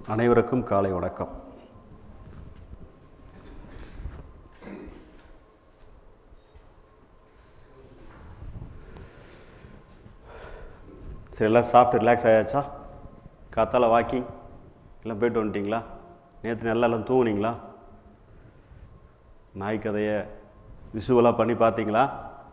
அனைவருக்கும் காலை வணக்கம் சரி எல்லாம் சாப்பிட்டு ரிலாக்ஸ் ஆயாச்சா காத்தால வாக்கிங் எல்லாம் போயிட்டு வந்துட்டீங்களா நேற்று நல்லா எல்லாம் தூங்குனீங்களா நாய் கதையை விஷுவலாக பண்ணி பார்த்தீங்களா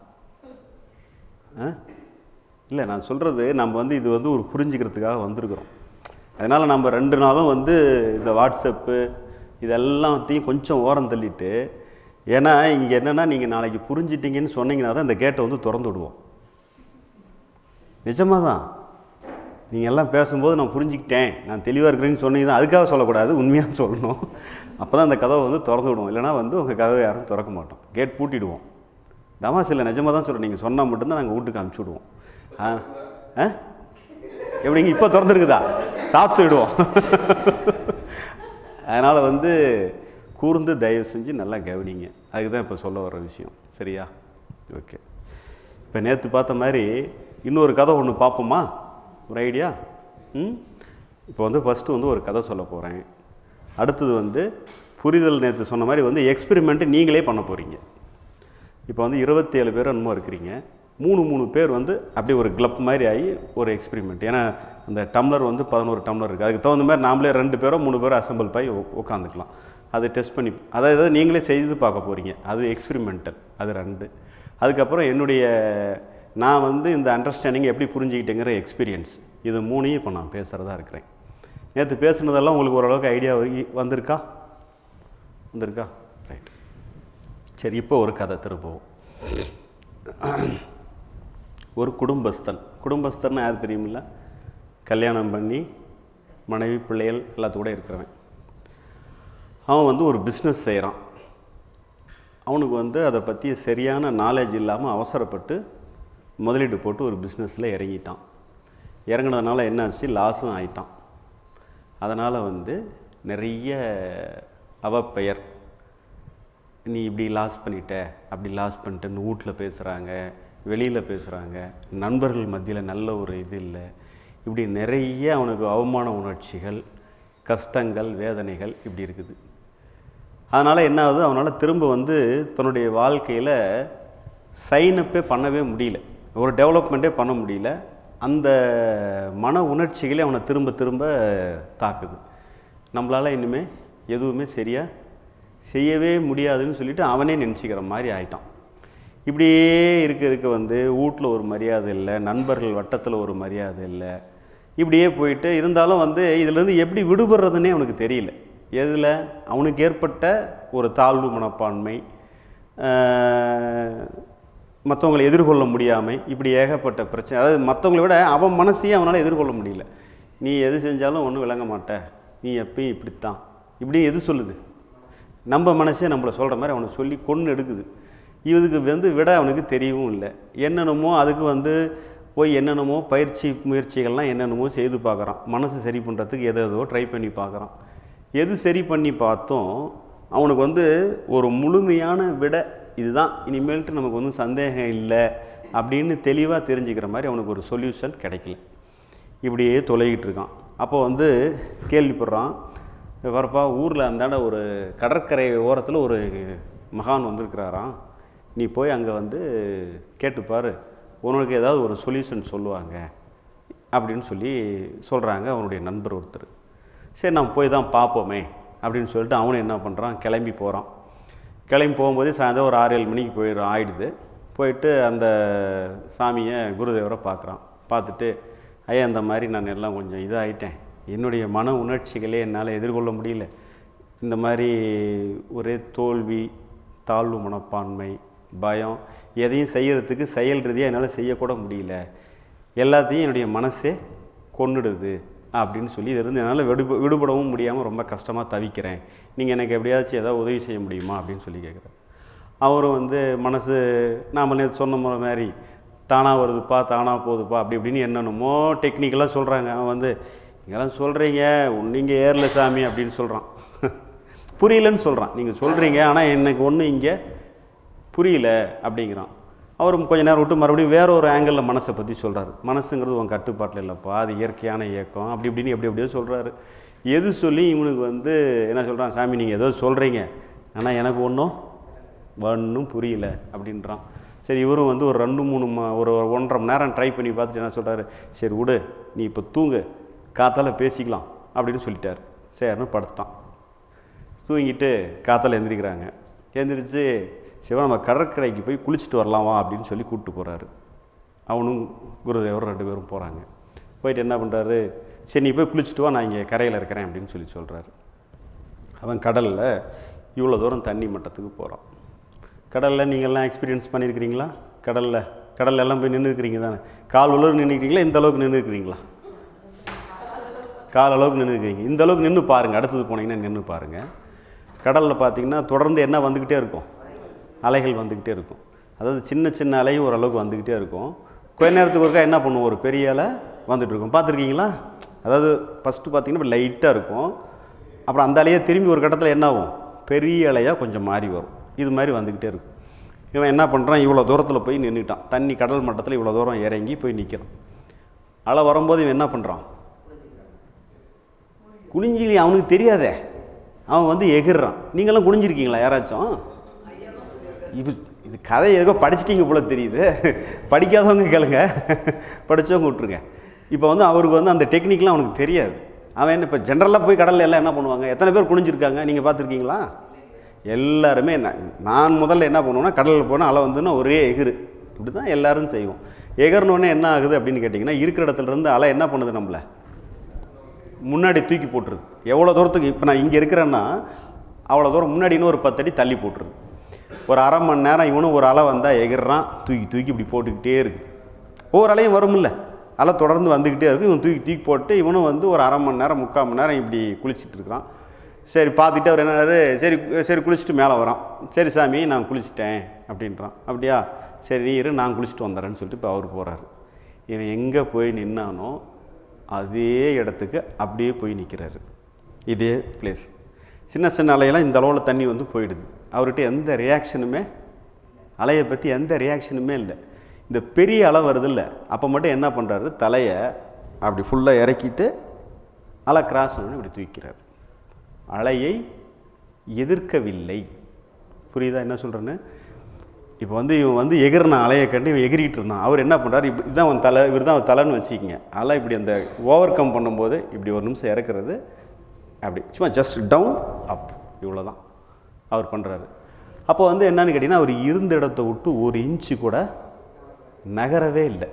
ஆ இல்லை நான் சொல்கிறது நம்ம வந்து இது வந்து ஒரு புரிஞ்சுக்கிறதுக்காக வந்திருக்கிறோம் அதனால் நம்ம ரெண்டு நாளும் வந்து இந்த வாட்ஸ்அப்பு இதெல்லாத்தையும் கொஞ்சம் ஓரம் தள்ளிட்டு ஏன்னா இங்கே என்னென்னா நீங்கள் நாளைக்கு புரிஞ்சிட்டீங்கன்னு சொன்னீங்கன்னா தான் இந்த கேட்டை வந்து திறந்து விடுவோம் நிஜமாக தான் நீங்கள் எல்லாம் பேசும்போது நான் புரிஞ்சுக்கிட்டேன் நான் தெளிவாக இருக்கிறேன்னு சொன்னீங்க தான் அதுக்காக சொல்லக்கூடாது உண்மையாக சொல்லணும் அப்போ தான் அந்த கதவை வந்து திறந்து விடுவோம் இல்லைனா வந்து உங்கள் கதவை யாரும் திறக்க மாட்டோம் கேட் பூட்டிடுவோம் தமாஸ் இல்லை நிஜமாக தான் சொல்கிறேன் நீங்கள் சொன்னால் மட்டும்தான் நாங்கள் வீட்டுக்கு அனுப்பிச்சி விடுவோம் ஆ ஆ எப்படிங்க இப்போ திறந்துருக்குதா சாப்பிட்டு விடுவோம் அதனால் வந்து கூர்ந்து தயவு செஞ்சு நல்லா கவனிங்க அதுக்கு தான் இப்போ சொல்ல வர விஷயம் சரியா ஓகே இப்போ நேற்று பார்த்த மாதிரி இன்னொரு கதை ஒன்று பார்ப்போமா ஒரு ஐடியா ம் இப்போ வந்து ஃபஸ்ட்டு வந்து ஒரு கதை சொல்ல போகிறேன் அடுத்தது வந்து புரிதல் நேற்று சொன்ன மாதிரி வந்து எக்ஸ்பெரிமெண்ட்டு நீங்களே பண்ண போகிறீங்க இப்போ வந்து இருபத்தேழு பேர் என்னமோ இருக்கிறீங்க மூணு மூணு பேர் வந்து அப்படியே ஒரு கிளப் மாதிரி ஆகி ஒரு எக்ஸ்பெரிமெண்ட் ஏன்னா அந்த டம்ளர் வந்து பதினோரு டம்ளர் இருக்குது அதுக்கு தகுந்த மாதிரி நாமளே ரெண்டு பேரோ மூணு பேரோ அசம்பிள் பண்ணி உட்காந்துக்கலாம் அதை டெஸ்ட் பண்ணி அதாவது நீங்களே செய்து பார்க்க போகிறீங்க அது எக்ஸ்பெரிமெண்டல் அது ரெண்டு அதுக்கப்புறம் என்னுடைய நான் வந்து இந்த அண்டர்ஸ்டாண்டிங் எப்படி புரிஞ்சுக்கிட்டேங்கிற எக்ஸ்பீரியன்ஸ் இது மூணையும் இப்போ நான் பேசுகிறதா இருக்கிறேன் நேற்று பேசுனதெல்லாம் உங்களுக்கு ஓரளவுக்கு ஐடியா வந்திருக்கா வந்திருக்கா ரைட் சரி இப்போ ஒரு கதை திரும்பவும் ஒரு குடும்பஸ்தன் குடும்பஸ்தன் யார் தெரியுமில்ல கல்யாணம் பண்ணி மனைவி பிள்ளைகள் எல்லாத்தோட இருக்கிறவன் அவன் வந்து ஒரு பிஸ்னஸ் செய்கிறான் அவனுக்கு வந்து அதை பற்றி சரியான நாலேஜ் இல்லாமல் அவசரப்பட்டு முதலீடு போட்டு ஒரு பிஸ்னஸில் இறங்கிட்டான் இறங்கினதுனால என்னாச்சு லாஸும் ஆயிட்டான் அதனால் வந்து நிறைய அவப்பெயர் நீ இப்படி லாஸ் பண்ணிட்ட அப்படி லாஸ் பண்ணிட்டேன்னு வீட்டில் பேசுகிறாங்க வெளியில் பேசுகிறாங்க நண்பர்கள் மத்தியில் நல்ல ஒரு இது இல்லை இப்படி நிறைய அவனுக்கு அவமான உணர்ச்சிகள் கஷ்டங்கள் வேதனைகள் இப்படி இருக்குது அதனால் என்ன ஆகுது அவனால் திரும்ப வந்து தன்னுடைய வாழ்க்கையில் சைனப்பே பண்ணவே முடியல ஒரு டெவலப்மெண்ட்டே பண்ண முடியல அந்த மன உணர்ச்சிகளே அவனை திரும்ப திரும்ப தாக்குது நம்மளால் இனிமேல் எதுவுமே சரியாக செய்யவே முடியாதுன்னு சொல்லிட்டு அவனே நினச்சிக்கிற மாதிரி ஆயிட்டான் இப்படியே இருக்க இருக்க வந்து வீட்டில் ஒரு மரியாதை இல்லை நண்பர்கள் வட்டத்தில் ஒரு மரியாதை இல்லை இப்படியே போயிட்டு இருந்தாலும் வந்து இதிலேருந்து எப்படி விடுபடுறதுன்னே அவனுக்கு தெரியல எதில் அவனுக்கு ஏற்பட்ட ஒரு தாழ்வு மனப்பான்மை மற்றவங்களை எதிர்கொள்ள முடியாமல் இப்படி ஏகப்பட்ட பிரச்சனை அதாவது மற்றவங்களை விட அவன் மனசையே அவனால் எதிர்கொள்ள முடியல நீ எது செஞ்சாலும் ஒன்றும் விளங்க மாட்ட நீ எப்பயும் இப்படித்தான் இப்படி எது சொல்லுது நம்ம மனசே நம்மளை சொல்கிற மாதிரி அவனை சொல்லி கொன்று எடுக்குது இதுக்கு வந்து விட அவனுக்கு தெரியவும் இல்லை என்னென்னமோ அதுக்கு வந்து போய் என்னென்னமோ பயிற்சி முயற்சிகள்லாம் என்னென்னமோ செய்து பார்க்குறான் மனசு சரி பண்ணுறதுக்கு எதோ எதோ ட்ரை பண்ணி பார்க்குறான் எது சரி பண்ணி பார்த்தோம் அவனுக்கு வந்து ஒரு முழுமையான விட இதுதான் இனிமேல்ட்டு நமக்கு ஒன்றும் சந்தேகம் இல்லை அப்படின்னு தெளிவாக தெரிஞ்சுக்கிற மாதிரி அவனுக்கு ஒரு சொல்யூஷன் கிடைக்கல இப்படியே தொலைகிட்டு இருக்கான் அப்போ வந்து கேள்விப்படுறான் வரப்பா ஊரில் அந்தாண்ட ஒரு கடற்கரை ஓரத்தில் ஒரு மகான் வந்திருக்கிறாராம் நீ போய் அங்கே வந்து கேட்டுப்பார் உனக்கு ஏதாவது ஒரு சொல்யூஷன் சொல்லுவாங்க அப்படின்னு சொல்லி சொல்கிறாங்க அவனுடைய நண்பர் ஒருத்தர் சரி நம்ம போய் தான் பார்ப்போமே அப்படின்னு சொல்லிட்டு அவனும் என்ன பண்ணுறான் கிளம்பி போகிறான் கிளம்பி போகும்போதே சாயந்தரம் ஒரு ஆறு ஏழு மணிக்கு போயிடும் ஆயிடுது போயிட்டு அந்த சாமியை குருதேவரை பார்க்குறான் பார்த்துட்டு ஐயா இந்த மாதிரி நான் எல்லாம் கொஞ்சம் இதாகிட்டேன் என்னுடைய மன உணர்ச்சிகளே என்னால் எதிர்கொள்ள முடியல இந்த மாதிரி ஒரே தோல்வி தாழ்வு மனப்பான்மை பயம் எதையும் செய்யறதுக்கு செயல் ரீதியாக என்னால் செய்யக்கூட முடியல எல்லாத்தையும் என்னுடைய மனசே கொன்னுடுது அப்படின்னு சொல்லி இதிலிருந்து என்னால் விடுப விடுபடவும் முடியாமல் ரொம்ப கஷ்டமாக தவிக்கிறேன் நீங்கள் எனக்கு எப்படியாச்சும் ஏதாவது உதவி செய்ய முடியுமா அப்படின்னு சொல்லி கேட்குறாரு அவரும் வந்து மனசு நாம் நேற்று சொன்ன மாதிரி தானாக வருதுப்பா தானாக போகுதுப்பா அப்படி இப்படின்னு என்னென்னமோ டெக்னிக்கலாக சொல்கிறாங்க அவன் வந்து நீங்களாம் சொல்கிறீங்க நீங்கள் ஏறல சாமி அப்படின்னு சொல்கிறான் புரியலன்னு சொல்கிறான் நீங்கள் சொல்கிறீங்க ஆனால் எனக்கு ஒன்றும் இங்கே புரியல அப்படிங்கிறான் அவரும் கொஞ்ச நேரம் விட்டு மறுபடியும் வேற ஒரு ஆங்கிளில் மனசை பற்றி சொல்கிறாரு மனசுங்கிறது உன் கட்டுப்பாட்டில் இல்லைப்பா அது இயற்கையான இயக்கம் அப்படி இப்படின்னு எப்படி எப்படியோ சொல்கிறாரு எது சொல்லி இவனுக்கு வந்து என்ன சொல்கிறான் சாமி நீங்கள் ஏதோ சொல்கிறீங்க ஆனால் எனக்கு ஒன்றும் ஒன்றும் புரியல அப்படின்றான் சரி இவரும் வந்து ஒரு ரெண்டு மூணு ம ஒரு ஒன்றரை மணி நேரம் ட்ரை பண்ணி பார்த்துட்டு என்ன சொல்கிறாரு சரி விடு நீ இப்போ தூங்கு காத்தால பேசிக்கலாம் அப்படின்னு சொல்லிட்டார் சரின்னு படுத்துட்டான் தூங்கிட்டு காத்தால எந்திரிக்கிறாங்க எந்திரிச்சு சிவன் நம்ம கடற்கரைக்கு போய் குளிச்சுட்டு வரலாமா அப்படின்னு சொல்லி கூப்பிட்டு போகிறாரு அவனும் குருதேவர் ரெண்டு பேரும் போகிறாங்க போயிட்டு என்ன பண்ணுறாரு சரி நீ போய் குளிச்சுட்டு வா நான் இங்கே கரையில் இருக்கிறேன் அப்படின்னு சொல்லி சொல்கிறாரு அவன் கடலில் இவ்வளோ தூரம் தண்ணி மட்டத்துக்கு போகிறான் கடலில் நீங்கள்லாம் எக்ஸ்பீரியன்ஸ் பண்ணியிருக்கிறீங்களா கடலில் கடல்ல எல்லாம் போய் நின்றுக்கிறீங்க தானே கால் உலர் நின்றுக்கிறீங்களா இந்த அளவுக்கு நின்றுக்கிறீங்களா கால் அளவுக்கு நின்றுக்கிறீங்க இந்த அளவுக்கு நின்று பாருங்கள் அடுத்தது போனீங்கன்னா நின்று பாருங்கள் கடலில் பார்த்தீங்கன்னா தொடர்ந்து என்ன வந்துக்கிட்டே இருக்கும் அலைகள் வந்துக்கிட்டே இருக்கும் அதாவது சின்ன சின்ன அலையும் ஓரளவுக்கு வந்துக்கிட்டே இருக்கும் கொஞ்ச நேரத்துக்கு ஒருக்கா என்ன பண்ணுவோம் ஒரு பெரிய அலை வந்துட்டு இருக்கும் பார்த்துருக்கீங்களா அதாவது ஃபஸ்ட்டு பார்த்தீங்கன்னா இப்படி லைட்டாக இருக்கும் அப்புறம் அந்த அலையை திரும்பி ஒரு கட்டத்தில் என்ன ஆகும் பெரிய அலையாக கொஞ்சம் மாறி வரும் இது மாதிரி வந்துக்கிட்டே இருக்கும் இவன் என்ன பண்ணுறான் இவ்வளோ தூரத்தில் போய் நின்றுட்டான் தண்ணி கடல் மட்டத்தில் இவ்வளோ தூரம் இறங்கி போய் நிற்கிறான் அலை வரும்போது இவன் என்ன பண்ணுறான் குனிஞ்சிலி அவனுக்கு தெரியாதே அவன் வந்து எகிர்றான் நீங்களாம் குனிஞ்சிருக்கீங்களா யாராச்சும் இது இது கதை ஏதோ படிச்சிட்டீங்க போல தெரியுது படிக்காதவங்க கேளுங்க படித்தவங்க விட்ருங்க இப்போ வந்து அவருக்கு வந்து அந்த டெக்னிக்லாம் அவனுக்கு தெரியாது அவன் என்ன இப்போ ஜென்ரலாக போய் கடல்ல எல்லாம் என்ன பண்ணுவாங்க எத்தனை பேர் குனிஞ்சிருக்காங்க நீங்கள் பார்த்துருக்கீங்களா எல்லாருமே என்ன நான் முதல்ல என்ன பண்ணுவேன்னா கடலில் போனால் அலை வந்துன்னா ஒரே எகிறு இப்படி தான் எல்லாரும் செய்வோம் எகர்னோடனே என்ன ஆகுது அப்படின்னு கேட்டிங்கன்னா இருக்கிற இடத்துல இருந்து அலை என்ன பண்ணுது நம்மளை முன்னாடி தூக்கி போட்டுருது எவ்வளோ தூரத்துக்கு இப்போ நான் இங்கே இருக்கிறேன்னா அவ்வளோ தூரம் முன்னாடி இன்னும் ஒரு பத்தடி தள்ளி போட்டுருது ஒரு அரை மணி நேரம் இவனும் ஒரு அலை வந்தால் எகிர்றான் தூக்கி தூக்கி இப்படி போட்டுக்கிட்டே இருக்குது ஒவ்வொரு அலையும் வரும்ல அலை தொடர்ந்து வந்துக்கிட்டே இருக்கும் இவன் தூக்கி தூக்கி போட்டு இவனும் வந்து ஒரு அரை மணி நேரம் முக்கால் மணி நேரம் இப்படி குளிச்சுட்டு இருக்கிறான் சரி பார்த்துட்டு அவர் என்ன சரி சரி குளிச்சுட்டு மேலே வரான் சரி சாமி நான் குளிச்சிட்டேன் அப்படின்றான் அப்படியா சரி நீ இரு நான் குளிச்சுட்டு வந்துடுறேன்னு சொல்லிட்டு இப்போ அவர் போகிறாரு இவன் எங்கே போய் நின்னானோ அதே இடத்துக்கு அப்படியே போய் நிற்கிறாரு இதே பிளேஸ் சின்ன சின்ன அலையெல்லாம் இந்த அளவில் தண்ணி வந்து போயிடுது அவர்கிட்ட எந்த ரியாக்ஷனுமே அலையை பற்றி எந்த ரியாக்ஷனுமே இல்லை இந்த பெரிய அலை வருதில்ல அப்போ மட்டும் என்ன பண்ணுறாரு தலையை அப்படி ஃபுல்லாக இறக்கிட்டு அலை கிராஸ் பண்ணி இப்படி தூக்கிறார் அலையை எதிர்க்கவில்லை புரியுதா என்ன சொல்கிறேன்னு இப்போ வந்து இவன் வந்து எகிறின அலையை கண்டு இவன் எகிரிட்டு இருந்தான் அவர் என்ன பண்ணுறாரு இப்படி இதுதான் அவன் தலை இவர் தான் அவன் தலைன்னு வச்சுக்கிங்க அலை இப்படி அந்த ஓவர் கம் பண்ணும்போது இப்படி ஒரு நிமிஷம் இறக்குறது அப்படி சும்மா ஜஸ்ட் டவுன் அப் இவ்வளோ தான் அவர் பண்ணுறாரு அப்போ வந்து என்னன்னு கேட்டிங்கன்னா அவர் இருந்த இடத்த விட்டு ஒரு இன்ச்சு கூட நகரவே இல்லை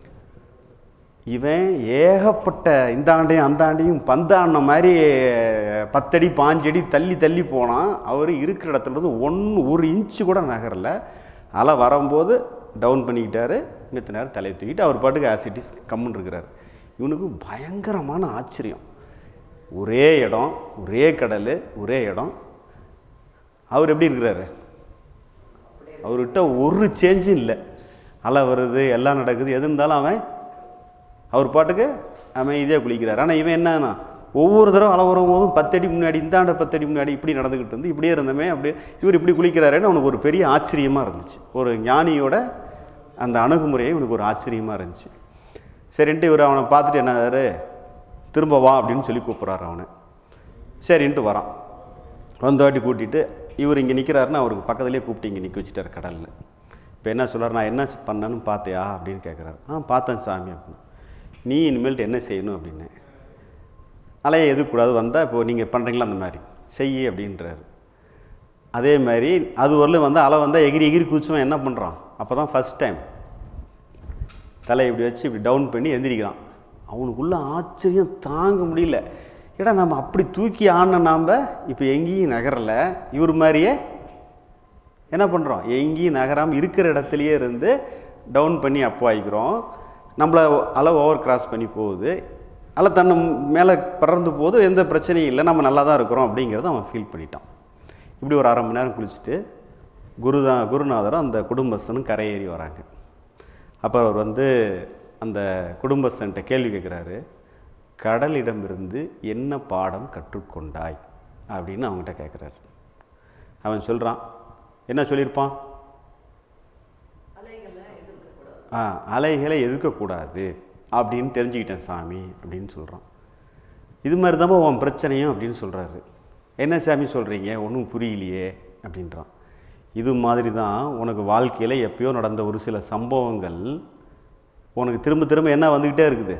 இவன் ஏகப்பட்ட இந்த ஆண்டையும் அந்த ஆண்டையும் பந்தாடின மாதிரி பத்தடி பாஞ்சடி தள்ளி தள்ளி போனான் அவர் இருக்கிற இடத்துல இருந்து ஒன்று ஒரு இன்ச்சு கூட நகரல அலை வரும்போது டவுன் பண்ணிக்கிட்டாரு மித்த நேரம் தலையை தூக்கிட்டு அவர் பாட்டுக்கு ஆசிட்டிஸ் கம்முன்னு இருக்கிறார் இவனுக்கு பயங்கரமான ஆச்சரியம் ஒரே இடம் ஒரே கடல் ஒரே இடம் அவர் எப்படி இருக்கிறாரு அவர்கிட்ட ஒரு சேஞ்சும் இல்லை அலை வருது எல்லாம் நடக்குது எது இருந்தாலும் அவன் அவர் பாட்டுக்கு அவன் இதே குளிக்கிறார் ஆனால் இவன் என்னன்னா ஒவ்வொரு தடவை அலை வரும் போதும் பத்தடி முன்னாடி இந்தாண்ட பத்தடி முன்னாடி இப்படி நடந்துக்கிட்டு இருந்து இப்படியே இருந்தமே அப்படியே இவர் இப்படி குளிக்கிறாருன்னு அவனுக்கு ஒரு பெரிய ஆச்சரியமாக இருந்துச்சு ஒரு ஞானியோட அந்த அணுகுமுறையே இவனுக்கு ஒரு ஆச்சரியமாக இருந்துச்சு சரின்ட்டு இவர் அவனை பார்த்துட்டு என்னாரு திரும்ப வா அப்படின்னு சொல்லி கூப்பிட்றாரு அவனை சரின்ட்டு வரான் வந்த வாட்டி கூட்டிகிட்டு இவர் இங்கே நிற்கிறாருன்னு அவருக்கு பக்கத்துலேயே கூப்பிட்டு இங்கே நிற்க வச்சுட்டார் கடலில் இப்போ என்ன சொல்கிறார் நான் என்ன பண்ணேன்னு பார்த்தியா அப்படின்னு கேட்குறாரு ஆ பார்த்தேன் சாமி அப்படின்னு நீ இனிமேல்ட்டு என்ன செய்யணும் அப்படின்னு அலையை எதுக்கூடாது வந்தால் இப்போ நீங்கள் பண்ணுறீங்களா அந்த மாதிரி செய் அப்படின்றாரு அதே மாதிரி அது வரலும் வந்து அலை வந்தால் எகிரி எகிரி குதிச்சவன் என்ன பண்ணுறான் அப்போ தான் ஃபஸ்ட் டைம் தலையை இப்படி வச்சு இப்படி டவுன் பண்ணி எந்திரிக்கிறான் அவனுக்குள்ள ஆச்சரியம் தாங்க முடியல ஏடா நம்ம அப்படி தூக்கி ஆடின நாம் இப்போ எங்கேயும் நகரலை இவர் மாதிரியே என்ன பண்ணுறோம் எங்கேயும் நகராமல் இருக்கிற இடத்துலையே இருந்து டவுன் பண்ணி அப் ஆகிக்கிறோம் நம்மளை அலை ஓவர் கிராஸ் பண்ணி போகுது அலை தன்னை மேலே பறந்து போகுது எந்த பிரச்சனையும் இல்லை நம்ம நல்லா தான் இருக்கிறோம் அப்படிங்கிறத அவன் ஃபீல் பண்ணிட்டான் இப்படி ஒரு அரை மணி நேரம் குளிச்சுட்டு குருதா குருநாதரும் அந்த குடும்பஸ்தனும் கரையேறி வராங்க அப்போ அவர் வந்து அந்த குடும்பஸ்தன்ட்ட கேள்வி கேட்குறாரு கடலிடமிருந்து என்ன பாடம் கற்றுக்கொண்டாய் அப்படின்னு அவங்ககிட்ட கேட்குறாரு அவன் சொல்கிறான் என்ன சொல்லியிருப்பான் ஆ அலைகளை எதிர்க்கக்கூடாது அப்படின்னு தெரிஞ்சுக்கிட்டேன் சாமி அப்படின்னு சொல்கிறான் இது மாதிரி தான் உன் பிரச்சனையும் அப்படின்னு சொல்கிறாரு என்ன சாமி சொல்கிறீங்க ஒன்றும் புரியலையே அப்படின்றான் இது மாதிரி தான் உனக்கு வாழ்க்கையில் எப்பயோ நடந்த ஒரு சில சம்பவங்கள் உனக்கு திரும்ப திரும்ப என்ன வந்துக்கிட்டே இருக்குது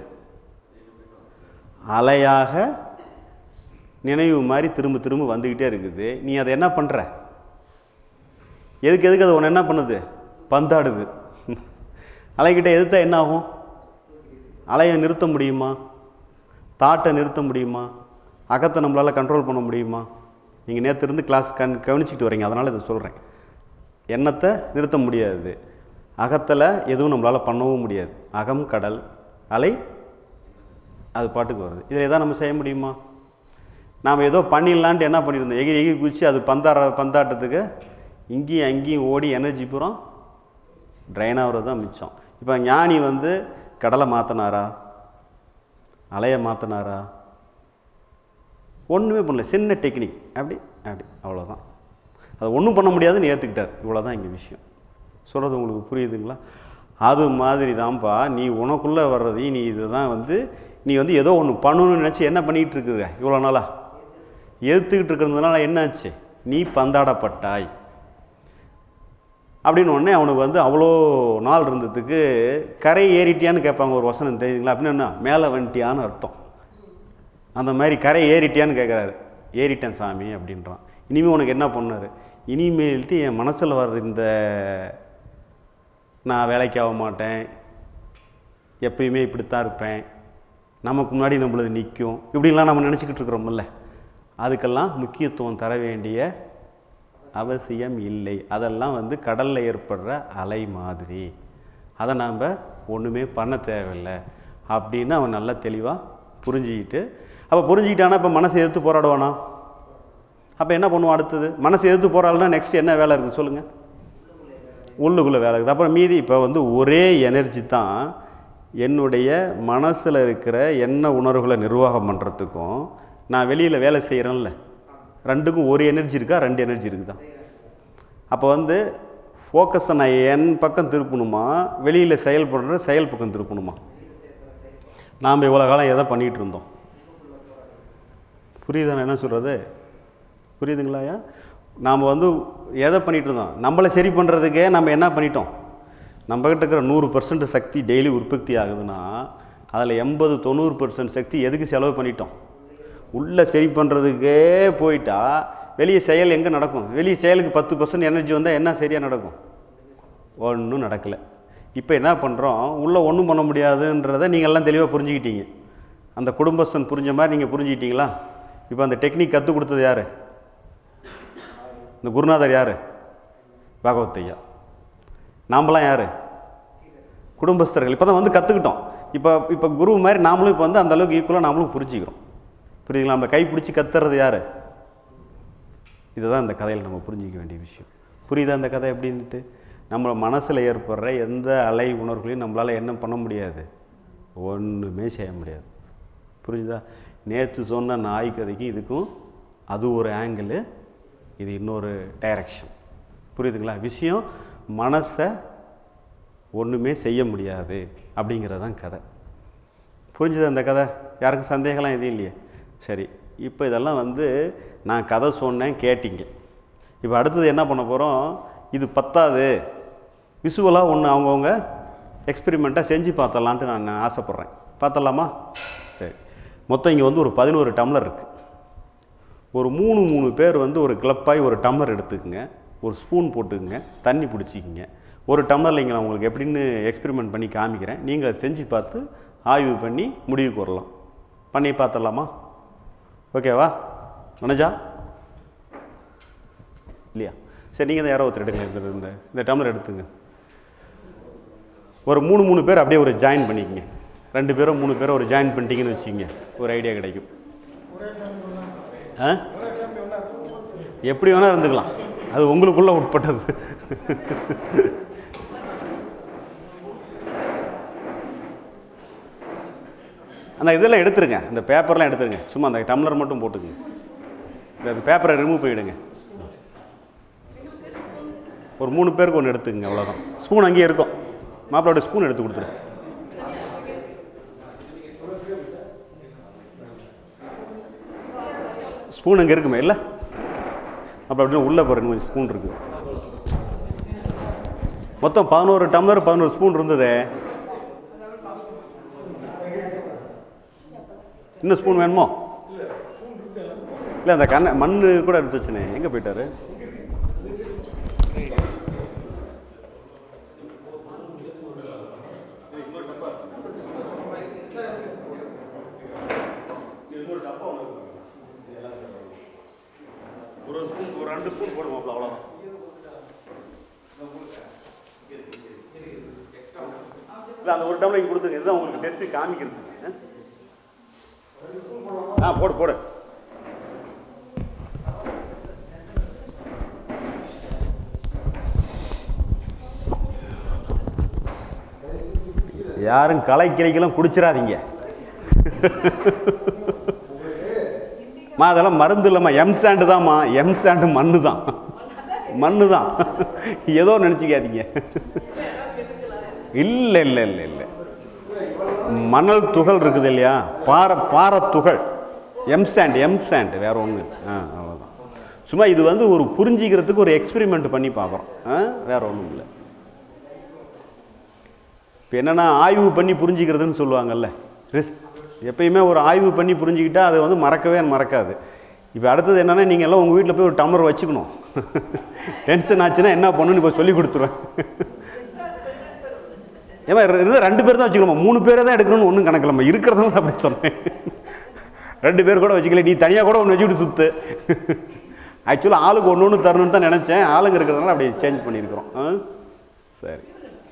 அலையாக நினைவு மாதிரி திரும்ப திரும்ப வந்துக்கிட்டே இருக்குது நீ அதை என்ன பண்ணுற எதுக்கு எதுக்கு அது உன்னை என்ன பண்ணுது பந்தாடுது அலைக்கிட்ட எதிர்த்தா என்ன ஆகும் அலையை நிறுத்த முடியுமா தாட்டை நிறுத்த முடியுமா அகத்தை நம்மளால் கண்ட்ரோல் பண்ண முடியுமா நீங்கள் நேற்று இருந்து கிளாஸ் கண் கவனிச்சிட்டு வரீங்க அதனால் இதை சொல்கிறேன் எண்ணத்தை நிறுத்த முடியாது அகத்தில் எதுவும் நம்மளால் பண்ணவும் முடியாது அகம் கடல் அலை அது பாட்டுக்கு வருது இதில் எதாவது நம்ம செய்ய முடியுமா நாம் ஏதோ பண்ணிடலான்ட்டு என்ன பண்ணியிருந்தோம் எகிரி எகிரி குதிச்சு அது பந்தாடுற பந்தாட்டத்துக்கு இங்கேயும் அங்கேயும் ஓடி எனர்ஜி பூரா ட்ரைன் ஆகிறது தான் மிச்சம் இப்போ ஞானி வந்து கடலை மாற்றினாரா அலையை மாற்றினாரா ஒன்றுமே பண்ணல சின்ன டெக்னிக் அப்படி அப்படி அவ்வளோதான் அது ஒன்றும் பண்ண முடியாதுன்னு ஏற்றுக்கிட்டார் இவ்வளோ தான் இங்கே விஷயம் சொல்கிறது உங்களுக்கு புரியுதுங்களா அது மாதிரி தான்ப்பா நீ உனக்குள்ளே வர்றதையும் நீ இதுதான் வந்து நீ வந்து ஏதோ ஒன்று பண்ணணும்னு நினச்சி என்ன பண்ணிகிட்டு இருக்குதுங்க இவ்வளோ நாளா எதிர்த்துக்கிட்டு இருக்கிறதுனால என்னாச்சு நீ பந்தாடப்பட்டாய் அப்படின்னு உடனே அவனுக்கு வந்து அவ்வளோ நாள் இருந்ததுக்கு கரை ஏறிட்டியான்னு கேட்பாங்க ஒரு வசனம் தெரியுதுங்களா அப்படின்னு என்ன மேலே வந்துட்டியான்னு அர்த்தம் அந்த மாதிரி கரை ஏறிட்டியான்னு கேட்குறாரு ஏறிட்டேன் சாமி அப்படின்றான் இனிமேல் உனக்கு என்ன பண்ணாரு இனிமேல்ட்டு என் மனசில் வர்ற இந்த நான் வேலைக்கு ஆக மாட்டேன் எப்பயுமே இப்படித்தான் இருப்பேன் நமக்கு முன்னாடி நம்மளது நிற்கும் இப்படின்லாம் நம்ம நினச்சிக்கிட்டு இருக்கிறோம்ல அதுக்கெல்லாம் முக்கியத்துவம் தர வேண்டிய அவசியம் இல்லை அதெல்லாம் வந்து கடலில் ஏற்படுற அலை மாதிரி அதை நாம் ஒன்றுமே பண்ண தேவையில்லை அப்படின்னு அவன் நல்லா தெளிவாக புரிஞ்சுக்கிட்டு அப்போ புரிஞ்சுக்கிட்டானா இப்போ மனசை எதிர்த்து போராடுவானா அப்போ என்ன பண்ணுவான் அடுத்தது மனசை எதிர்த்து போராடலாம் நெக்ஸ்ட் என்ன வேலை இருக்குது சொல்லுங்கள் உள்ளுக்குள்ளே வேலை இருக்குது அப்புறம் மீதி இப்போ வந்து ஒரே எனர்ஜி தான் என்னுடைய மனசில் இருக்கிற எண்ண உணர்வுகளை நிர்வாகம் பண்ணுறதுக்கும் நான் வெளியில் வேலை செய்கிறேன்ல ரெண்டுக்கும் ஒரு எனர்ஜி இருக்கா ரெண்டு எனர்ஜி இருக்குதா அப்போ வந்து ஃபோக்கஸை நான் என் பக்கம் திருப்பணுமா வெளியில் செயல்படுற செயல் பக்கம் திருப்பணுமா நாம் இவ்வளோ காலம் எதை பண்ணிகிட்டு இருந்தோம் புரியுதா நான் என்ன சொல்கிறது புரியுதுங்களாயா நாம் வந்து எதை பண்ணிகிட்டு இருந்தோம் நம்மளை சரி பண்ணுறதுக்கே நம்ம என்ன பண்ணிட்டோம் நம்மக்கிட்ட இருக்கிற நூறு பர்சன்ட் சக்தி டெய்லி உற்பத்தி ஆகுதுன்னா அதில் எண்பது தொண்ணூறு பர்சன்ட் சக்தி எதுக்கு செலவு பண்ணிட்டோம் உள்ளே சரி பண்ணுறதுக்கே போயிட்டா வெளியே செயல் எங்கே நடக்கும் வெளியே செயலுக்கு பத்து பர்சன்ட் எனர்ஜி வந்தால் என்ன சரியாக நடக்கும் ஒன்றும் நடக்கலை இப்போ என்ன பண்ணுறோம் உள்ளே ஒன்றும் பண்ண முடியாதுன்றதை நீங்கள் எல்லாம் தெளிவாக புரிஞ்சுக்கிட்டீங்க அந்த குடும்பஸ்தன் புரிஞ்ச மாதிரி நீங்கள் புரிஞ்சுக்கிட்டீங்களா இப்போ அந்த டெக்னிக் கற்றுக் கொடுத்தது யார் இந்த குருநாதர் யார் பாகவத் ஐயா நாமெல்லாம் யார் குடும்பஸ்தர்கள் இப்போ தான் வந்து கற்றுக்கிட்டோம் இப்போ இப்போ குரு மாதிரி நாமளும் இப்போ வந்து அந்த அளவுக்கு ஈக்குவலாக நாமளும் புரிஞ்சுக்கிறோம் புரியுதுங்களா நம்ம கை பிடிச்சி கத்துறது யார் இதுதான் இந்த கதையில் நம்ம புரிஞ்சிக்க வேண்டிய விஷயம் புரியுதா அந்த கதை எப்படின்ட்டு நம்ம மனசில் ஏற்படுற எந்த அலை உணர்வுகளையும் நம்மளால் என்ன பண்ண முடியாது ஒன்றுமே செய்ய முடியாது புரியுதா நேற்று சொன்ன நாய் கதைக்கு இதுக்கும் அது ஒரு ஆங்கிள் இது இன்னொரு டைரக்ஷன் புரியுதுங்களா விஷயம் மனசை ஒன்றுமே செய்ய முடியாது அப்படிங்கிறது தான் கதை புரிஞ்சுது அந்த கதை யாருக்கும் சந்தேகம்லாம் எதுவும் இல்லையே சரி இப்போ இதெல்லாம் வந்து நான் கதை சொன்னேன் கேட்டீங்க இப்போ அடுத்தது என்ன பண்ண போகிறோம் இது பத்தாது விசுவலாக ஒன்று அவங்கவுங்க எக்ஸ்பெரிமெண்ட்டாக செஞ்சு பார்த்தலான்ட்டு நான் ஆசைப்பட்றேன் பார்த்தலாமா சரி மொத்தம் இங்கே வந்து ஒரு பதினோரு டம்ளர் இருக்குது ஒரு மூணு மூணு பேர் வந்து ஒரு கிளப்பாய் ஒரு டம்ளர் எடுத்துக்கங்க ஒரு ஸ்பூன் போட்டுக்குங்க தண்ணி பிடிச்சிக்கிங்க ஒரு டம்ளரில் இங்கே நான் உங்களுக்கு எப்படின்னு எக்ஸ்பெரிமெண்ட் பண்ணி காமிக்கிறேன் நீங்கள் அதை செஞ்சு பார்த்து ஆய்வு பண்ணி முடிவுக்கு வரலாம் பண்ணி பார்த்துடலாமா ஓகேவா மனஜா இல்லையா சரி நீங்கள் தான் யாரோ ஒருத்தர் எடுங்க இந்த- இந்த இந்த டம்ளர் எடுத்துங்க ஒரு மூணு மூணு பேர் அப்படியே ஒரு ஜாயின் பண்ணிக்கங்க ரெண்டு பேரும் மூணு பேரும் ஒரு ஜாயின் பண்ணிட்டீங்கன்னு வச்சுக்கிங்க ஒரு ஐடியா கிடைக்கும் ஆ எப்படி வேணால் இருந்துக்கலாம் அது உங்களுக்குள்ள உட்பட்டது அந்த இதெல்லாம் எடுத்துருங்க இந்த பேப்பர்லாம் எடுத்துருங்க சும்மா அந்த டம்ளர் மட்டும் போட்டுக்குங்க இந்த பேப்பரை ரிமூவ் பண்ணிவிடுங்க ஒரு மூணு பேருக்கு ஒன்று எடுத்துக்கங்க அவ்வளோதான் ஸ்பூன் அங்கேயே இருக்கும் மாப்பிளோட ஸ்பூன் எடுத்து கொடுத்துரு ஸ்பூன் அங்கே இருக்குமே இல்லை அப்புறம் அப்படியே உள்ளே போகிறேன் கொஞ்சம் ஸ்பூன் இருக்குது மொத்தம் பதினோரு டம்ளர் பதினோரு ஸ்பூன் இருந்ததே இன்னும் ஸ்பூன் வேணுமோ இல்லை அந்த கண்ண மண் கூட எடுத்து வச்சுனே எங்கே போயிட்டாரு ஒரு ஸ்பூன் ஒரு ரெண்டு ஸ்பூன் போடுவோம் அவ்வளோதான் இல்லை அந்த ஒரு டம்ளர் இங்கே கொடுத்துங்க இதுதான் உங்களுக்கு டெஸ்ட்டு காமிக்கிறது ஆ போடு போடு யாரும் களை கிளைக்கெல்லாம் குடிச்சிடாதீங்க மா அதெல்லாம் மருந்து இல்லைம்மா எம் சாண்டு தான்மா எம் சாண்டு மண்ணு தான் மண்ணு தான் ஏதோ நினச்சிக்காதீங்க இல்லை இல்லை இல்லை இல்லை மணல் துகள் இருக்குது இல்லையா பாறை பாறை துகள் எம் சாண்ட் எம் சாண்ட் வேற ஒன்று ஆ அவ்வளோதான் சும்மா இது வந்து ஒரு புரிஞ்சிக்கிறதுக்கு ஒரு எக்ஸ்பெரிமெண்ட் பண்ணி பார்க்குறோம் ஆ வேற ஒன்றும் இல்லை இப்போ என்னென்னா ஆய்வு பண்ணி புரிஞ்சிக்கிறதுன்னு சொல்லுவாங்கல்ல ரிஸ் எப்பயுமே ஒரு ஆய்வு பண்ணி புரிஞ்சுக்கிட்டா அது வந்து மறக்கவே மறக்காது இப்போ அடுத்தது என்னென்னா நீங்கள் எல்லாம் உங்கள் வீட்டில் போய் ஒரு டம்ளர் வச்சுக்கணும் டென்ஷன் ஆச்சுன்னா என்ன பண்ணணும்னு இப்போ சொல்லி கொடுத்துருவேன் ஏமா இருந்தால் ரெண்டு பேர் தான் வச்சுக்கலாமா மூணு பேரை தான் எடுக்கணும்னு ஒன்றும் கணக்கில்லம்மா இருக்கிறதுனால அப்படி சொன்னேன் ரெண்டு பேர் கூட வச்சுக்கல நீ தனியாக கூட ஒன்று வச்சுக்கிட்டு சுற்று ஆக்சுவலாக ஆளுக்கு ஒன்று ஒன்று தரணும்னு தான் நினச்சேன் ஆளுங்க இருக்கிறதுனால அப்படியே சேஞ்ச் பண்ணியிருக்கிறோம் ஆ சரி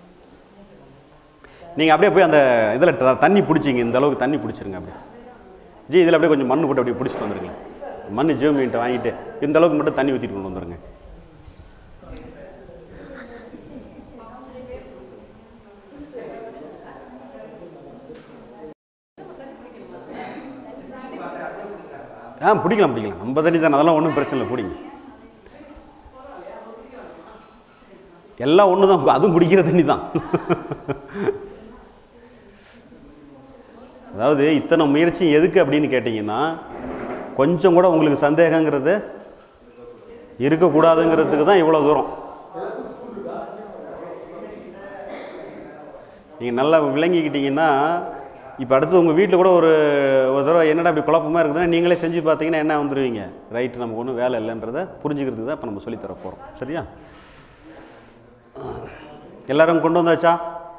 நீங்கள் அப்படியே போய் அந்த இதில் தண்ணி பிடிச்சிங்க இந்த அளவுக்கு தண்ணி பிடிச்சிருங்க அப்படியே ஜி இதில் அப்படியே கொஞ்சம் மண் போட்டு அப்படியே பிடிச்சிட்டு வந்துருங்க மண் ஜியோமீன்ட்ட வாங்கிட்டு இந்த அளவுக்கு மட்டும் தண்ணி ஊற்றிட்டு கொண்டு வந்துருங்க ஆ பிடிக்கலாம் பிடிக்கலாம் நம்ம தண்ணி தானே அதெல்லாம் ஒன்றும் பிரச்சனை இல்லை பிடிங்க எல்லாம் ஒன்று தான் அதுவும் குடிக்கிற தண்ணி தான் அதாவது இத்தனை முயற்சி எதுக்கு அப்படின்னு கேட்டிங்கன்னா கொஞ்சம் கூட உங்களுக்கு சந்தேகங்கிறது இருக்கக்கூடாதுங்கிறதுக்கு தான் இவ்வளோ தூரம் நீங்கள் நல்லா விளங்கிக்கிட்டீங்கன்னா இப்போ அடுத்து உங்கள் வீட்டில் கூட ஒரு ஒரு தடவை என்னடா இப்படி குழப்பமாக இருக்குதுன்னா நீங்களே செஞ்சு பார்த்தீங்கன்னா என்ன வந்துடுவீங்க ரைட்டு நமக்கு ஒன்றும் வேலை இல்லைன்றதை புரிஞ்சுக்கிறதுக்கு தான் இப்போ நம்ம சொல்லித்தர போகிறோம் சரியா எல்லாரும் கொண்டு வந்தாச்சா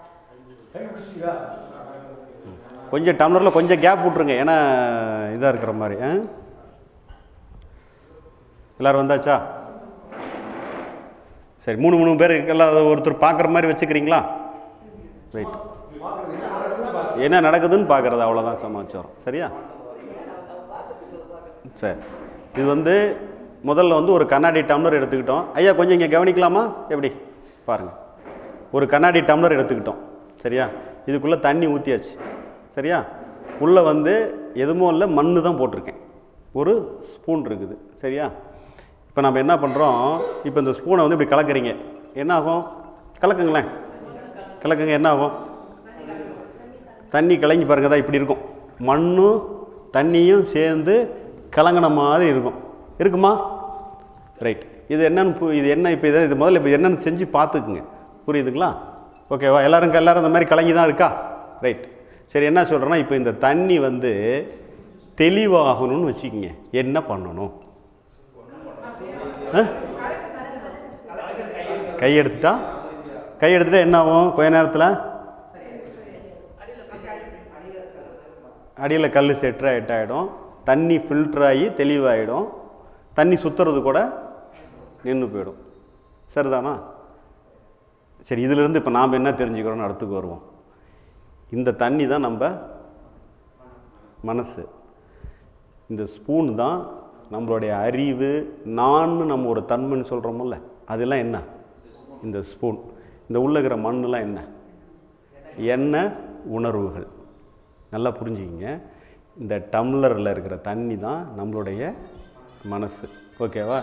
கொஞ்சம் டம்ளரில் கொஞ்சம் கேப் விட்ருங்க ஏன்னா இதாக இருக்கிற மாதிரி ஆ எல்லோரும் வந்தாச்சா சரி மூணு மூணு பேர் எல்லாம் ஒருத்தர் பார்க்குற மாதிரி வச்சுக்கிறீங்களா ரைட் என்ன நடக்குதுன்னு பார்க்குறது அவ்வளோதான் சமாச்சாரம் சரியா சரி இது வந்து முதல்ல வந்து ஒரு கண்ணாடி டம்ளர் எடுத்துக்கிட்டோம் ஐயா கொஞ்சம் இங்கே கவனிக்கலாமா எப்படி பாருங்கள் ஒரு கண்ணாடி டம்ளர் எடுத்துக்கிட்டோம் சரியா இதுக்குள்ளே தண்ணி ஊற்றியாச்சு சரியா உள்ளே வந்து எதுவும் இல்லை மண் தான் போட்டிருக்கேன் ஒரு ஸ்பூன் இருக்குது சரியா இப்போ நம்ம என்ன பண்ணுறோம் இப்போ இந்த ஸ்பூனை வந்து இப்படி கலக்குறீங்க என்ன ஆகும் கலக்குங்களேன் கலக்குங்க என்ன ஆகும் தண்ணி கலங்கி பாருங்க தான் இப்படி இருக்கும் மண்ணும் தண்ணியும் சேர்ந்து கலங்கின மாதிரி இருக்கும் இருக்குமா ரைட் இது என்னன்னு பு- இது என்ன இப்போ இதை இது முதல்ல இப்போ என்னன்னு செஞ்சு பார்த்துக்குங்க புரியுதுங்களா ஓகேவா எல்லாரும் எல்லாரும் இந்த மாதிரி கலங்கி தான் இருக்கா ரைட் சரி என்ன சொல்கிறேன்னா இப்போ இந்த தண்ணி வந்து தெளிவாகணும்னு வச்சுக்கோங்க என்ன பண்ணணும் ஆ? கை எடுத்துட்டா கை எடுத்துட்டா என்ன ஆகும் கொஞ்ச நேரத்தில் அடியில் கல் செட்ரு ஆகிட்டாயிடும் தண்ணி ஃபில்டர் ஆகி தெளிவாயிடும் தண்ணி சுற்றுறது கூட நின்று போயிடும் சரிதானா சரி இதிலிருந்து இப்போ நாம் என்ன தெரிஞ்சுக்கிறோம்னு அடுத்துக்கு வருவோம் இந்த தண்ணி தான் நம்ம மனசு இந்த ஸ்பூன் தான் நம்மளுடைய அறிவு நான்னு நம்ம ஒரு தன்மைன்னு சொல்கிறோமில்ல அதெல்லாம் என்ன இந்த ஸ்பூன் இந்த உள்ள இருக்கிற மண்ணெலாம் என்ன எண்ணெய் உணர்வுகள் நல்லா புரிஞ்சுக்கிங்க இந்த டம்ளரில் இருக்கிற தண்ணி தான் நம்மளுடைய மனசு ஓகேவா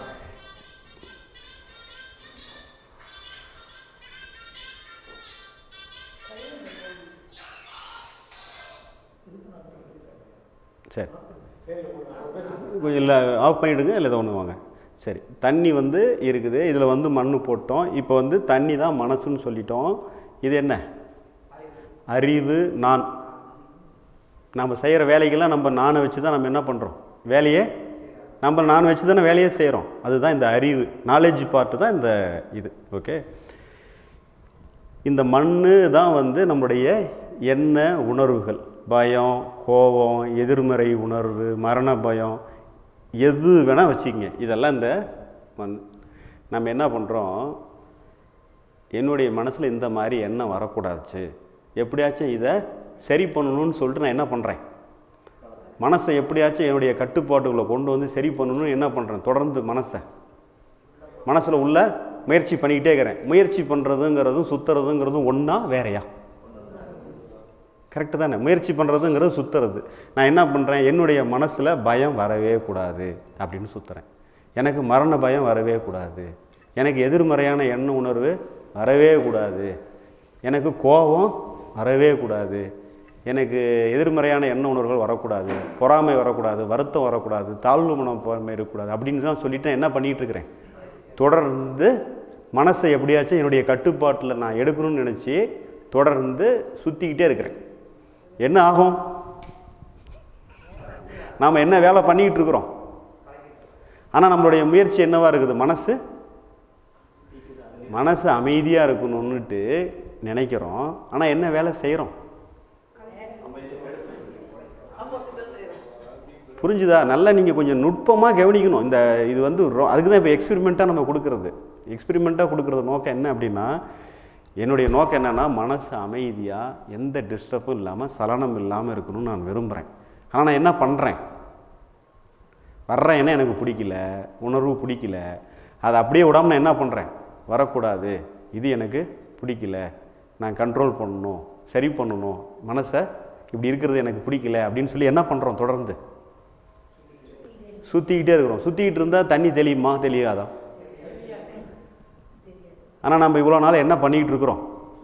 சரி கொஞ்சம் இல்லை ஆஃப் பண்ணிவிடுங்க இல்லை இதை ஒன்று வாங்க சரி தண்ணி வந்து இருக்குது இதில் வந்து மண் போட்டோம் இப்போ வந்து தண்ணி தான் மனசுன்னு சொல்லிட்டோம் இது என்ன அறிவு நான் நம்ம செய்கிற வேலைக்கெல்லாம் நம்ம நானை வச்சு தான் நம்ம என்ன பண்ணுறோம் வேலையே நம்ம நான் வச்சு தானே வேலையே செய்கிறோம் அதுதான் இந்த அறிவு நாலேஜ் பார்ட்டு தான் இந்த இது ஓகே இந்த மண் தான் வந்து நம்முடைய எண்ண உணர்வுகள் பயம் கோபம் எதிர்மறை உணர்வு மரண பயம் எது வேணால் வச்சுக்கங்க இதெல்லாம் இந்த மண் நம்ம என்ன பண்ணுறோம் என்னுடைய மனசில் இந்த மாதிரி எண்ணம் வரக்கூடாது எப்படியாச்சும் இதை சரி பண்ணணும்னு சொல்லிட்டு நான் என்ன பண்ணுறேன் மனசை எப்படியாச்சும் என்னுடைய கட்டுப்பாட்டுக்குள்ளே கொண்டு வந்து சரி பண்ணணும்னு என்ன பண்ணுறேன் தொடர்ந்து மனசை மனசில் உள்ள முயற்சி பண்ணிக்கிட்டே இருக்கிறேன் முயற்சி பண்ணுறதுங்கிறதும் சுற்றுறதுங்கிறதும் ஒன்றா வேறையா கரெக்டு தானே முயற்சி பண்ணுறதுங்கிறது சுற்றுறது நான் என்ன பண்ணுறேன் என்னுடைய மனசில் பயம் வரவே கூடாது அப்படின்னு சுற்றுறேன் எனக்கு மரண பயம் வரவே கூடாது எனக்கு எதிர்மறையான எண்ண உணர்வு வரவே கூடாது எனக்கு கோபம் வரவே கூடாது எனக்கு எதிர்மறையான எண்ண உணர்வுகள் வரக்கூடாது பொறாமை வரக்கூடாது வருத்தம் வரக்கூடாது தாழ்வு மனப்பான்மை இருக்கக்கூடாது அப்படின்னு தான் சொல்லிட்டு நான் என்ன பண்ணிகிட்டு இருக்கிறேன் தொடர்ந்து மனசை எப்படியாச்சும் என்னுடைய கட்டுப்பாட்டில் நான் எடுக்கணும்னு நினச்சி தொடர்ந்து சுற்றிக்கிட்டே இருக்கிறேன் என்ன ஆகும் நாம் என்ன வேலை பண்ணிக்கிட்டு இருக்கிறோம் ஆனால் நம்மளுடைய முயற்சி என்னவா இருக்குது மனசு மனசு அமைதியாக இருக்கணும்னுட்டு நினைக்கிறோம் ஆனால் என்ன வேலை செய்கிறோம் புரிஞ்சுதா நல்லா நீங்கள் கொஞ்சம் நுட்பமாக கவனிக்கணும் இந்த இது வந்து ரொ- அதுக்கு தான் இப்போ எக்ஸ்பெரிமெண்ட்டாக நம்ம கொடுக்குறது எக்ஸ்பெரிமெண்ட்டாக கொடுக்குறது நோக்கம் என்ன அப்படின்னா என்னுடைய நோக்கம் என்னென்னா மனசு அமைதியாக எந்த டிஸ்டர்பும் இல்லாமல் சலனம் இல்லாமல் இருக்கணும்னு நான் விரும்புகிறேன் ஆனால் நான் என்ன பண்ணுறேன் வர்றேன் என்ன எனக்கு பிடிக்கல உணர்வு பிடிக்கல அதை அப்படியே விடாமல் நான் என்ன பண்ணுறேன் வரக்கூடாது இது எனக்கு பிடிக்கல நான் கண்ட்ரோல் பண்ணணும் சரி பண்ணணும் மனசை இப்படி இருக்கிறது எனக்கு பிடிக்கல அப்படின்னு சொல்லி என்ன பண்ணுறோம் தொடர்ந்து சுற்றிக்கிட்டே இருக்கிறோம் சுற்றிக்கிட்டு இருந்தால் தண்ணி தெளியுமா தெளியாதா ஆனால் நம்ம இவ்வளோ நாள் என்ன பண்ணிக்கிட்டு இருக்கிறோம்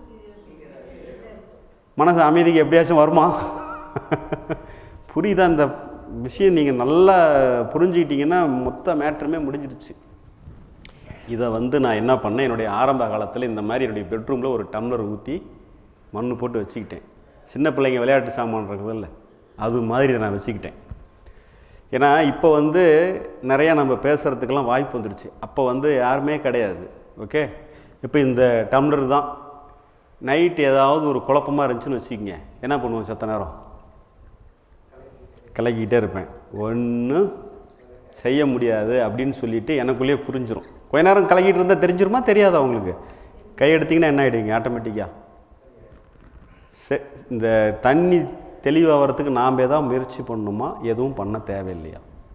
மனசு அமைதிக்கு எப்படியாச்சும் வருமா புரியுதா இந்த விஷயம் நீங்கள் நல்லா புரிஞ்சுக்கிட்டீங்கன்னா மொத்த மேட்ருமே முடிஞ்சிருச்சு இதை வந்து நான் என்ன பண்ணேன் என்னுடைய ஆரம்ப காலத்தில் இந்த மாதிரி என்னுடைய பெட்ரூமில் ஒரு டம்ளர் ஊற்றி மண் போட்டு வச்சுக்கிட்டேன் சின்ன பிள்ளைங்க விளையாட்டு சாமான் இருக்குதுல்ல அது மாதிரி இதை நான் வச்சுக்கிட்டேன் ஏன்னா இப்போ வந்து நிறையா நம்ம பேசுகிறதுக்கெல்லாம் வாய்ப்பு வந்துருச்சு அப்போ வந்து யாருமே கிடையாது ஓகே இப்போ இந்த டம்ளர் தான் நைட் ஏதாவது ஒரு குழப்பமாக இருந்துச்சுன்னு வச்சுக்கோங்க என்ன பண்ணுவோம் செத்த நேரம் கலக்கிக்கிட்டே இருப்பேன் ஒன்றும் செய்ய முடியாது அப்படின்னு சொல்லிட்டு எனக்குள்ளேயே புரிஞ்சிரும் கொஞ்ச நேரம் கலக்கிட்டு இருந்தால் தெரிஞ்சிருமா தெரியாதா உங்களுக்கு கை எடுத்தீங்கன்னா என்ன ஆகிடுவீங்க ஆட்டோமேட்டிக்காக செ இந்த தண்ணி தெளிவாகிறதுக்கு நாம் ஏதாவது முயற்சி பண்ணணுமா எதுவும் பண்ண தேவையில்லையா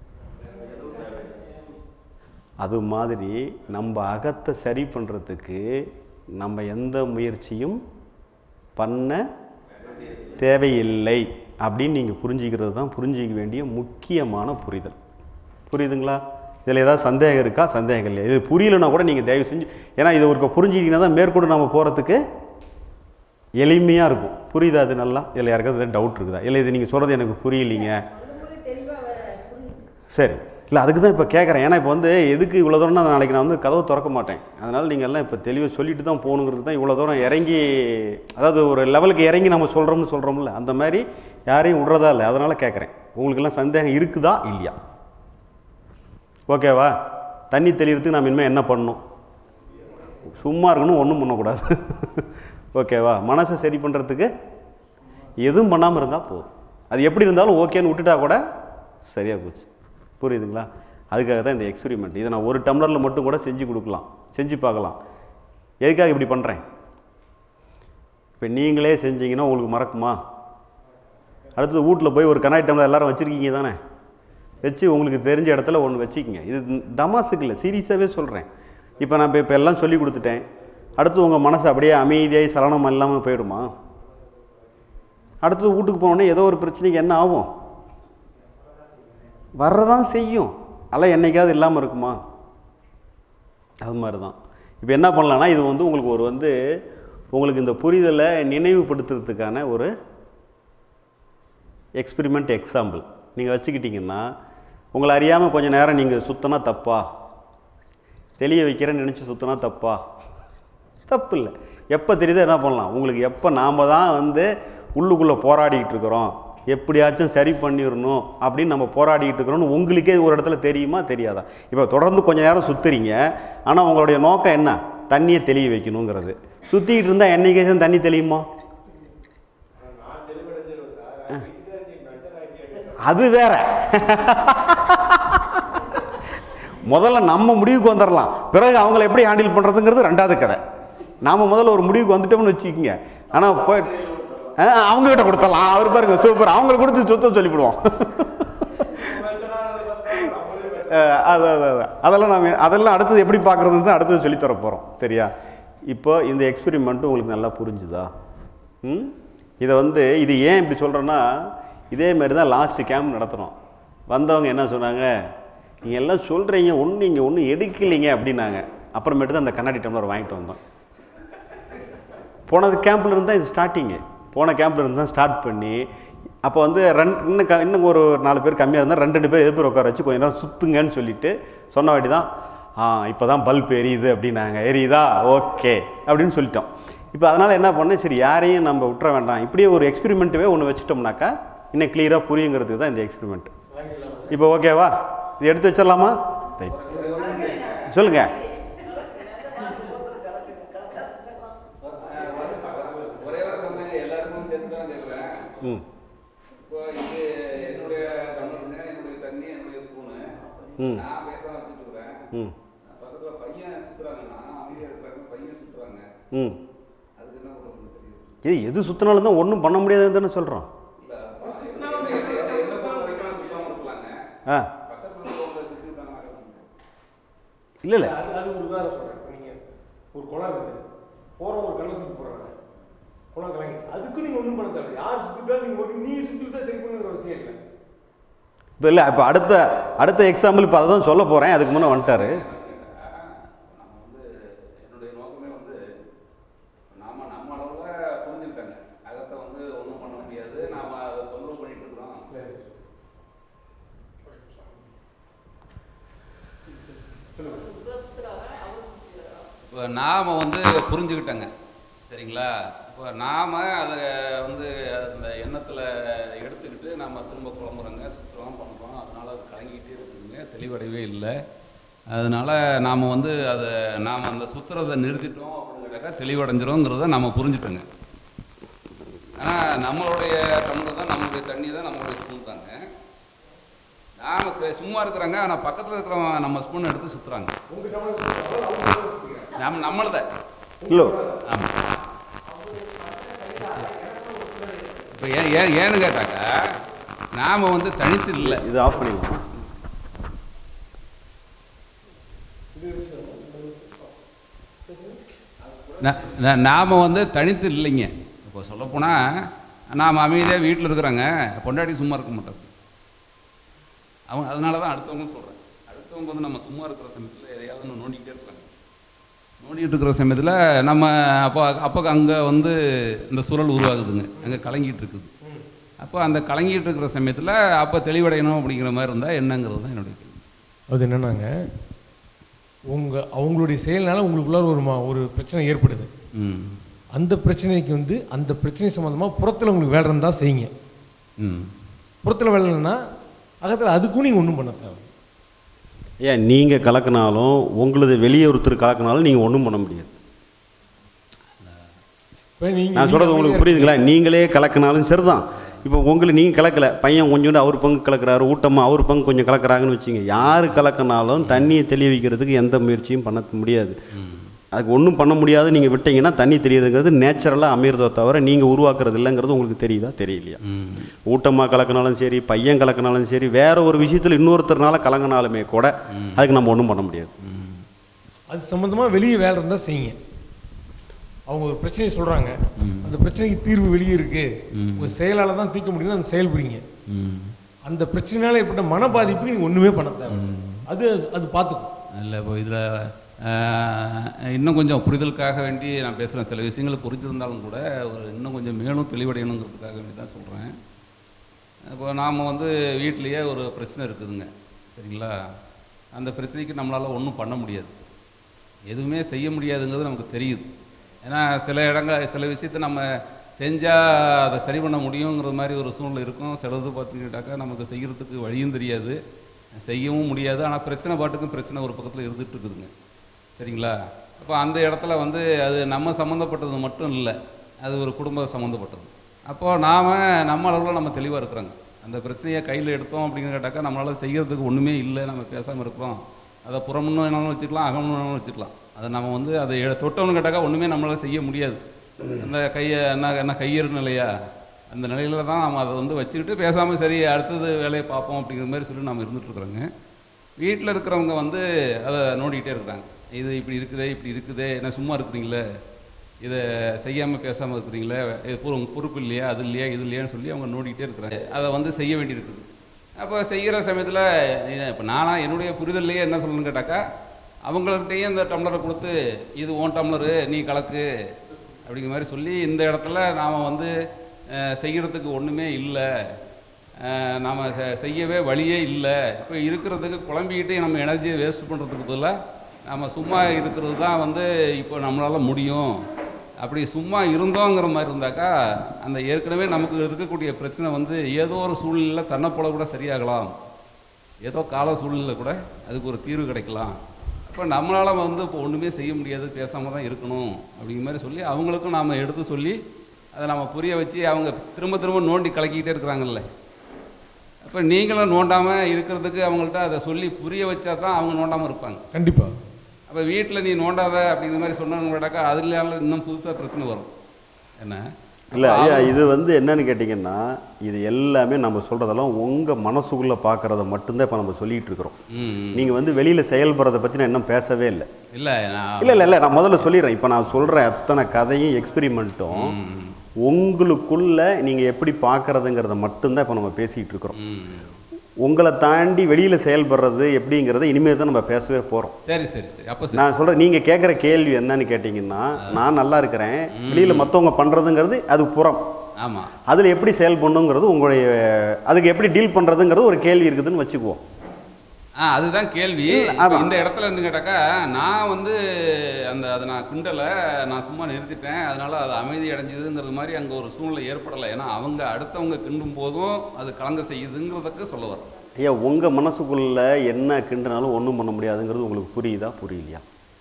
அது மாதிரி நம்ம அகத்தை சரி பண்ணுறதுக்கு நம்ம எந்த முயற்சியும் பண்ண தேவையில்லை அப்படின்னு நீங்கள் புரிஞ்சிக்கிறது தான் புரிஞ்சிக்க வேண்டிய முக்கியமான புரிதல் புரியுதுங்களா இதில் ஏதாவது சந்தேகம் இருக்கா சந்தேகம் இல்லை இது புரியலன்னா கூட நீங்கள் தயவு செஞ்சு ஏன்னா இது ஒரு புரிஞ்சிக்கிட்டீங்கன்னா தான் மேற்கொண்டு நம்ம போகிறதுக்கு எளிமையாக இருக்கும் புரியுதா அது நல்லா இதில் யாருக்காவது டவுட் இருக்குதா இல்லை இது நீங்கள் சொல்கிறது எனக்கு புரியலைங்க சரி இல்லை அதுக்கு தான் இப்போ கேட்குறேன் ஏன்னா இப்போ வந்து எதுக்கு இவ்வளோ தூரம் நான் நாளைக்கு நான் வந்து கதவை திறக்க மாட்டேன் அதனால் நீங்கள் எல்லாம் இப்போ தெளிவாக சொல்லிட்டு தான் போகணுங்கிறது தான் இவ்வளோ தூரம் இறங்கி அதாவது ஒரு லெவலுக்கு இறங்கி நம்ம சொல்கிறோம்னு சொல்கிறோம்ல அந்த மாதிரி யாரையும் விட்றதா இல்லை அதனால் கேட்குறேன் உங்களுக்கெல்லாம் சந்தேகம் இருக்குதா இல்லையா ஓகேவா தண்ணி தெளிகிறதுக்கு நாம் இனிமேல் என்ன பண்ணணும் சும்மா இருக்கணும் ஒன்றும் பண்ணக்கூடாது ஓகேவா மனசை சரி பண்ணுறதுக்கு எதுவும் பண்ணாமல் இருந்தால் போதும் அது எப்படி இருந்தாலும் ஓகேன்னு விட்டுட்டா கூட சரியாக போச்சு புரியுதுங்களா அதுக்காக தான் இந்த எக்ஸ்பெரிமெண்ட் இதை நான் ஒரு டம்ளரில் மட்டும் கூட செஞ்சு கொடுக்கலாம் செஞ்சு பார்க்கலாம் எதுக்காக இப்படி பண்ணுறேன் இப்போ நீங்களே செஞ்சீங்கன்னா உங்களுக்கு மறக்குமா அடுத்தது வீட்டில் போய் ஒரு கண்ணாடி டம்ளர் எல்லாரும் வச்சுருக்கீங்க தானே வச்சு உங்களுக்கு தெரிஞ்ச இடத்துல ஒன்று வச்சுக்கிங்க இது தமாசுக்கு இல்லை சீரியஸாகவே சொல்கிறேன் இப்போ நான் இப்போ இப்போ எல்லாம் சொல்லி கொடுத்துட்டேன் அடுத்து உங்கள் மனசு அப்படியே அமைதியாகி சலனம் இல்லாமல் போயிடுமா அடுத்தது வீட்டுக்கு போனோடனே ஏதோ ஒரு பிரச்சனைக்கு என்ன ஆகும் வர்றதான் செய்யும் அதெல்லாம் என்னைக்காவது இல்லாமல் இருக்குமா அது மாதிரி தான் இப்போ என்ன பண்ணலான்னா இது வந்து உங்களுக்கு ஒரு வந்து உங்களுக்கு இந்த புரிதலை நினைவுபடுத்துறதுக்கான ஒரு எக்ஸ்பெரிமெண்ட் எக்ஸாம்பிள் நீங்கள் வச்சுக்கிட்டிங்கன்னா உங்களை அறியாமல் கொஞ்சம் நேரம் நீங்கள் சுத்தினா தப்பா தெளிய வைக்கிறேன்னு நினச்சி சுத்தினா தப்பா தப்பு இல்லை எப்போ தெரியுதோ என்ன பண்ணலாம் உங்களுக்கு எப்போ நாம் தான் வந்து உள்ளுக்குள்ளே போராடிக்கிட்டு இருக்கிறோம் எப்படியாச்சும் சரி பண்ணிடணும் அப்படின்னு நம்ம போராடிக்கிட்டு இருக்கிறோம்னு உங்களுக்கே ஒரு இடத்துல தெரியுமா தெரியாதா இப்போ தொடர்ந்து கொஞ்ச நேரம் சுற்றுறீங்க ஆனால் உங்களுடைய நோக்கம் என்ன தண்ணியை தெளிய வைக்கணுங்கிறது சுற்றிக்கிட்டு இருந்தால் என்னைக்கேசும் தண்ணி தெளியுமா அது வேற முதல்ல நம்ம முடிவுக்கு வந்துடலாம் பிறகு அவங்கள எப்படி ஹேண்டில் பண்ணுறதுங்கிறது ரெண்டாவது கதை நாம் முதல்ல ஒரு முடிவுக்கு வந்துட்டோம்னு வச்சுக்கோங்க ஆனால் போய் ஆ, அவங்ககிட்ட கொடுத்துடலாம் அவர் பாருங்க சூப்பர் அவங்களுக்கு கொடுத்து சுத்தம் சொல்லிவிடுவோம் அஹ் அது அது அது. அதெல்லாம் நாம் அதெல்லாம் அடுத்தது எப்படி பார்க்குறதுன்னு தான் அடுத்தது சொல்லித் தர போகிறோம் சரியா இப்போ இந்த எக்ஸ்பெரிமெண்ட் உங்களுக்கு நல்லா புரிஞ்சுதா ம் இதை வந்து இது ஏன் இப்படி சொல்கிறேன்னா இதே மாதிரி தான் லாஸ்ட் கேம்ப் நடத்துகிறோம் வந்தவங்க என்ன சொன்னாங்க நீங்கள் எல்லாம் சொல்கிறீங்க ஒன்றும் இங்கே ஒன்றும் எடுக்கலைங்க அப்படின்னாங்க அப்புறமேட்டு தான் அந்த கண்ணாடி டம்ளர் வாங்கிட்டு வந்தோம் போனது கேம்பில் இருந்து தான் இது ஸ்டார்டிங்கு போன கேம்பில் இருந்து தான் ஸ்டார்ட் பண்ணி அப்போ வந்து ரெண்டு இன்னும் க இன்னும் ஒரு நாலு பேர் கம்மியாக இருந்தால் ரெண்டு ரெண்டு பேர் எது பேர் உட்கார வச்சு கொஞ்ச நேரம் சுற்றுங்கன்னு சொல்லிட்டு சொன்ன வாட்டி தான் ஆ இப்போ தான் பல்ப் எரியுது அப்படின்னாங்க எரியுதா ஓகே அப்படின்னு சொல்லிட்டோம் இப்போ அதனால் என்ன பண்ணேன் சரி யாரையும் நம்ம விட்டுற வேண்டாம் இப்படியே ஒரு எக்ஸ்பெரிமெண்ட்டுவே ஒன்று வச்சுட்டோம்னாக்கா இன்னும் கிளியராக புரியுங்கிறதுக்கு தான் இந்த எக்ஸ்பெரிமெண்ட் இப்போ ஓகேவா இது எடுத்து வச்சிடலாமா ரைட் சொல்லுங்கள் ஒரே ஒரு சொன்னாங்க எல்லாருக்கும் சேர்த்து தான் கேட்குறேன் ம் இப்போ இது என்னுடைய டம்ளருங்க என்னுடைய தண்ணி என்னுடைய ஸ்பூனு ம் நான் பேசாம வச்சுட்டு இருக்கிறேன் ம் பக்கத்துல பையன் சுத்துறாங்க நான் அமைதியா இருக்கிறாங்க பையன் சுத்துறாங்க ம் அதுக்கு என்ன பண்ணுறது தெரியுது இது எது சுற்றினாலும் தான் ஒன்றும் பண்ண முடியாதுன்னு தானே சொல்கிறோம் இல்ல என்ன என்ன என்ன என்ன பொறுத்த வரைக்கும் நான் சுத்தாம இருக்கலாங்க ஆ பக்கத்துல இருக்கவங்க சுத்தி விட்டாங்க இல்லை இல்லை அது அது ஒரு உதாரணம் சொல்கிறேன் இப்போ நீங்கள் ஒரு குளம் இருக்குது போகிறவங்க ஒரு கள்ளத்துக்கு போகிறாங்க குளம் கலங்கி அதுக்கு நீங்கள் ஒன்றும் பண்ண தேவை யார் சுற்றிட்டாலும் நீங்கள் ஒரு நீ சுற்றிட்டு சரி பண்ணுங்கிற அவசியம் இல்லை இப்போ இல்லை இப்போ அடுத்த அடுத்த எக்ஸாம்பிள் இப்போ அதை தான் சொல்ல போகிறேன் அதுக்கு முன்னே வந்துட்டாரு நம்ம வந்து என்னுடைய நோக்கமே வந்து நாம நம்ம அளவுல புரிஞ்சுக்கிட்டாங்க அகத்தை வந்து ஒன்றும் பண்ண முடியாது நாம அதை தொந்தரவு பண்ணிட்டு இருக்கிறோம் இப்போ நாம் வந்து புரிஞ்சுக்கிட்டோங்க சரிங்களா இப்போ நாம் அதை வந்து அந்த எண்ணத்தில் எடுத்துக்கிட்டு நம்ம திரும்ப குழம்புறோங்க சுற்றுறோம் பண்ணுறோம் அதனால அது கலங்கிட்டே இருக்குதுங்க தெளிவடையவே இல்லை அதனால நாம் வந்து அதை நாம் அந்த சுற்றுறதை நிறுத்திட்டோம் அப்படிங்கிறக்க தெளிவடைஞ்சிரோங்கிறத நம்ம புரிஞ்சுட்டோங்க ஆனால் நம்மளுடைய டம்ளர் தான் நம்மளுடைய தண்ணி தான் நம்மளுடைய ஸ்பூன் தாங்க நாம க- சும்மா இருக்கிறாங்க ஆனால் பக்கத்தில் இருக்கிறவங்க நம்ம ஸ்பூன் எடுத்து சுற்றுறாங்க நம்ம நம்மளத இல்லை ஆமாம் இப்போ ஏன் ஏன் ஏன்னு கேட்டாக்கா நாம் வந்து தனித்து இல்லை இது ஆஃப் பண்ணிடலாம் நாம் வந்து தனித்து இல்லைங்க இப்போ சொல்லப்போனால் நாம் அமைதியாக வீட்டில் இருக்கிறாங்க பொண்டாட்டி சும்மா இருக்க மாட்டாங்க அவங்க அதனால தான் அடுத்தவங்க சொல்கிறேன் அடுத்தவங்க வந்து நம்ம சும்மா இருக்கிற சமயத்தில் எதையாவது ஒன்று நோண்டிக்கிட்டே இருப்பாங்க நோண்டிகிட்டு இருக்கிற சமயத்தில் நம்ம அப்போ அப்போ அங்கே வந்து இந்த சுழல் உருவாகுதுங்க அங்கே கலங்கிட்டு இருக்குது அப்போ அந்த கலங்கிட்டு இருக்கிற சமயத்தில் அப்போ தெளிவடையணும் அப்படிங்கிற மாதிரி இருந்தால் என்னங்கிறது தான் என்னுடைய கேள்வி அது என்னன்னாங்க உங்கள் அவங்களுடைய செயல்னால உங்களுக்குள்ளார ஒரு மா- ஒரு பிரச்சனை ஏற்படுது ம் அந்த பிரச்சனைக்கு வந்து அந்த பிரச்சனை சம்மந்தமாக புறத்தில் உங்களுக்கு வேலை இருந்தால் செய்யுங்க ம் புறத்தில் வேலை இல்லைன்னா அகத்தில் அதுக்கும் நீங்கள் ஒன்றும் பண்ண தேவை ஏன் நீங்கள் கலக்கினாலும் உங்களது வெளியே ஒருத்தர் கலக்கினாலும் நீங்கள் ஒன்றும் பண்ண முடியாது இப்போ நீங்கள் நான் சொல்கிறது உங்களுக்கு புரியுதுங்களா நீங்களே கலக்கினாலும் சரிதான் இப்போ உங்களுக்கு நீங்கள் கலக்கலை பையன் கொஞ்சோண்டு அவர் பங்கு கலக்கிறாரு ஊட்டமா அவர் பங்கு கொஞ்சம் கலக்குறாங்கன்னு வச்சுங்க யார் கலக்கினாலும் தண்ணியை தெளிய வைக்கிறதுக்கு எந்த முயற்சியும் பண்ண முடியாது அதுக்கு ஒன்றும் பண்ண முடியாது நீங்கள் விட்டீங்கன்னா தண்ணி தெரியுதுங்கிறது நேச்சுரலாக அமையிறதோ தவிர நீங்கள் உருவாக்குறது இல்லைங்கிறது உங்களுக்கு தெரியுதா தெரியலையா ம் ஊட்டமாக கலக்கினாலும் சரி பையன் கலக்கினாலும் சரி வேற ஒரு விஷயத்தில் இன்னொருத்தர்னால கலங்கினாலுமே கூட அதுக்கு நம்ம ஒன்றும் பண்ண முடியாது அது சம்மந்தமாக வெளியே வேலை இருந்தால் செய்யுங்க அவங்க ஒரு பிரச்சனையை சொல்கிறாங்க அந்த பிரச்சனைக்கு தீர்வு வெளியே இருக்குது உங்கள் செயலால் தான் தீர்க்க முடியும்னு அந்த செயல் புரியுங்க ம் அந்த பிரச்சனையால ஏற்பட்ட மன பாதிப்புக்கு நீங்கள் ஒன்றுமே பண்ண தேவை அது அது பார்த்துக்கும் இல்லை இப்போ இதில் இன்னும் கொஞ்சம் புரிதலுக்காக வேண்டி நான் பேசுகிறேன் சில விஷயங்களை புரிஞ்சிருந்தாலும் கூட ஒரு இன்னும் கொஞ்சம் மேலும் தெளிவடையணுங்கிறதுக்காக வேண்டி தான் சொல்கிறேன் இப்போ நாம் வந்து வீட்டிலேயே ஒரு பிரச்சனை இருக்குதுங்க சரிங்களா அந்த பிரச்சனைக்கு நம்மளால் ஒன்றும் பண்ண முடியாது எதுவுமே செய்ய முடியாதுங்கிறது நமக்கு தெரியுது ஏன்னா சில இடங்கள் சில விஷயத்தை நம்ம செஞ்சால் அதை சரி பண்ண முடியுங்கிற மாதிரி ஒரு சூழ்நிலை இருக்கும் சிலது பார்த்துக்கிட்டாக்கா நமக்கு செய்கிறதுக்கு வழியும் தெரியாது செய்யவும் முடியாது ஆனால் பிரச்சனை பாட்டுக்கும் பிரச்சனை ஒரு பக்கத்தில் இருந்துகிட்டு இருக்குதுங்க சரிங்களா அப்போ அந்த இடத்துல வந்து அது நம்ம சம்மந்தப்பட்டது மட்டும் இல்லை அது ஒரு குடும்ப சம்மந்தப்பட்டது அப்போது நாம் நம்ம அளவில் நம்ம தெளிவாக இருக்கிறோங்க அந்த பிரச்சனையை கையில் எடுத்தோம் அப்படின்னு கேட்டாக்கா நம்மளால் செய்கிறதுக்கு ஒன்றுமே இல்லை நம்ம பேசாமல் இருக்கிறோம் அதை புறம்னு வேணாலும் வச்சுக்கலாம் அகம்னு வேணாலும் வச்சுக்கலாம் அதை நம்ம வந்து அதை எ- தொட்டோம்னு கேட்டாக்கா ஒன்றுமே நம்மளால் செய்ய முடியாது அந்த கையை என்ன என்ன கையறு நிலையா அந்த நிலையில தான் நம்ம அதை வந்து வச்சுக்கிட்டு பேசாமல் சரி அடுத்தது வேலையை பார்ப்போம் அப்படிங்கிற மாதிரி சொல்லி நம்ம இருந்துட்டு இருக்கிறோங்க வீட்டில் இருக்கிறவங்க வந்து அதை நோண்டிக்கிட்டே இருக்கிறாங்க இது இப்படி இருக்குதே இப்படி இருக்குதே என்ன சும்மா இருக்கிறீங்களே இதை செய்யாமல் பேசாமல் இருக்கிறீங்களே இது பொறு உங்க பொறுப்பு இல்லையா அது இல்லையா இது இல்லையான்னு சொல்லி அவங்க நோண்டிக்கிட்டே இருக்கிறாங்க அதை வந்து செய்ய வேண்டியிருக்குது அப்போ செய்கிற சமயத்தில் இப்போ நானா என்னுடைய புரிதல்லையே என்ன சொல்லணும்னு கேட்டாக்கா அவங்கள்கிட்டயே இந்த டம்ளரை கொடுத்து இது ஓன் டம்ளரு நீ கலக்கு அப்படிங்கிற மாதிரி சொல்லி இந்த இடத்துல நாம் வந்து அஹ், செய்யறதுக்கு ஒன்றுமே இல்லை நாம் செய்யவே வழியே இல்லை இப்போ இருக்கிறதுக்கு குழம்பிக்கிட்டே நம்ம எனர்ஜியை வேஸ்ட் பண்ணுறதுக்கு பதிலாக நம்ம சும்மா இருக்கிறது தான் வந்து இப்போ நம்மளால் முடியும் அப்படி சும்மா இருந்தோங்கிற மாதிரி இருந்தாக்கா அந்த ஏற்கனவே நமக்கு இருக்கக்கூடிய பிரச்சனை வந்து ஏதோ ஒரு சூழ்நிலையில் தன்னை போல கூட சரியாகலாம் ஏதோ கால சூழ்நிலை கூட அதுக்கு ஒரு தீர்வு கிடைக்கலாம் அப்போ நம்மளால் வந்து இப்போ ஒன்றுமே செய்ய முடியாது பேசாமல் தான் இருக்கணும் அப்படிங்கிற மாதிரி சொல்லி அவங்களுக்கும் நாம் எடுத்து சொல்லி அதை நம்ம புரிய வச்சு அவங்க திரும்ப திரும்ப நோண்டி கலக்கிக்கிட்டே இருக்கிறாங்கல்ல அப்போ நீங்களும் நோண்டாமல் இருக்கிறதுக்கு அவங்கள்ட்ட அதை சொல்லி புரிய வச்சா தான் அவங்க நோண்டாமல் இருப்பாங்க கண்டிப்பா அப்போ வீட்டில் நீ நோண்டாத அப்படிங்கிற மாதிரி சொன்னாங்கன்னாக்கா அதுல இன்னும் புதுசாக பிரச்சனை வரும் என்ன இல்லை ஐயா இது வந்து என்னன்னு கேட்டிங்கன்னா இது எல்லாமே நம்ம சொல்கிறதெல்லாம் உங்கள் மனசுக்குள்ளே பார்க்குறத மட்டும்தான் இப்போ நம்ம சொல்லிகிட்டு இருக்கிறோம் ம் நீங்கள் வந்து வெளியில் செயல்படுறதை பற்றி நான் இன்னும் பேசவே இல்லை இல்லை நான் இல்லை இல்லை இல்லை நான் முதல்ல சொல்லிடுறேன் இப்போ நான் சொல்கிற அத்தனை கதையும் எக்ஸ்பெரிமெண்ட்டும் ம், உங்களுக்குள்ள நீங்கள் எப்படி பார்க்குறதுங்கிறத மட்டும்தான் இப்போ நம்ம பேசிகிட்டு இருக்கிறோம் ம். உங்களை தாண்டி வெளியில் செயல்படுறது எப்படிங்கிறத இனிமேல் தான் நம்ம பேசவே போகிறோம் சரி சரி சரி அப்போ சரி நான் சொல்கிறேன் நீங்கள் கேட்குற கேள்வி என்னன்னு கேட்டிங்கன்னா நான் நல்லா இருக்கிறேன் வெளியில் மற்றவங்க பண்ணுறதுங்கிறது அது புறம் ஆமாம் அதில் எப்படி செயல்படணுங்கிறது உங்களுடைய அதுக்கு எப்படி டீல் பண்ணுறதுங்கிறது ஒரு கேள்வி இருக்குதுன்னு வச்சுக்குவோம் ஆ அதுதான் கேள்வி ஆமா. இப்ப இந்த இடத்துல இருந்து கேட்டாக்கா நான் வந்து அந்த அதை நான் கிண்டலை நான் சும்மா நிறுத்திட்டேன் அதனால அது அமைதி அடைஞ்சதுங்கிறது மாதிரி அங்கே ஒரு சூழ்நிலை ஏற்படலை ஏன்னா அவங்க அடுத்தவங்க கிண்டும் போதும் அது கலங்க செய்யுதுங்கிறதுக்கு சொல்ல வரும் ஐயா உங்கள் மனசுக்குள்ள என்ன கிண்டுனாலும் ஒன்றும் பண்ண முடியாதுங்கிறது உங்களுக்கு புரியுதா புரியலையா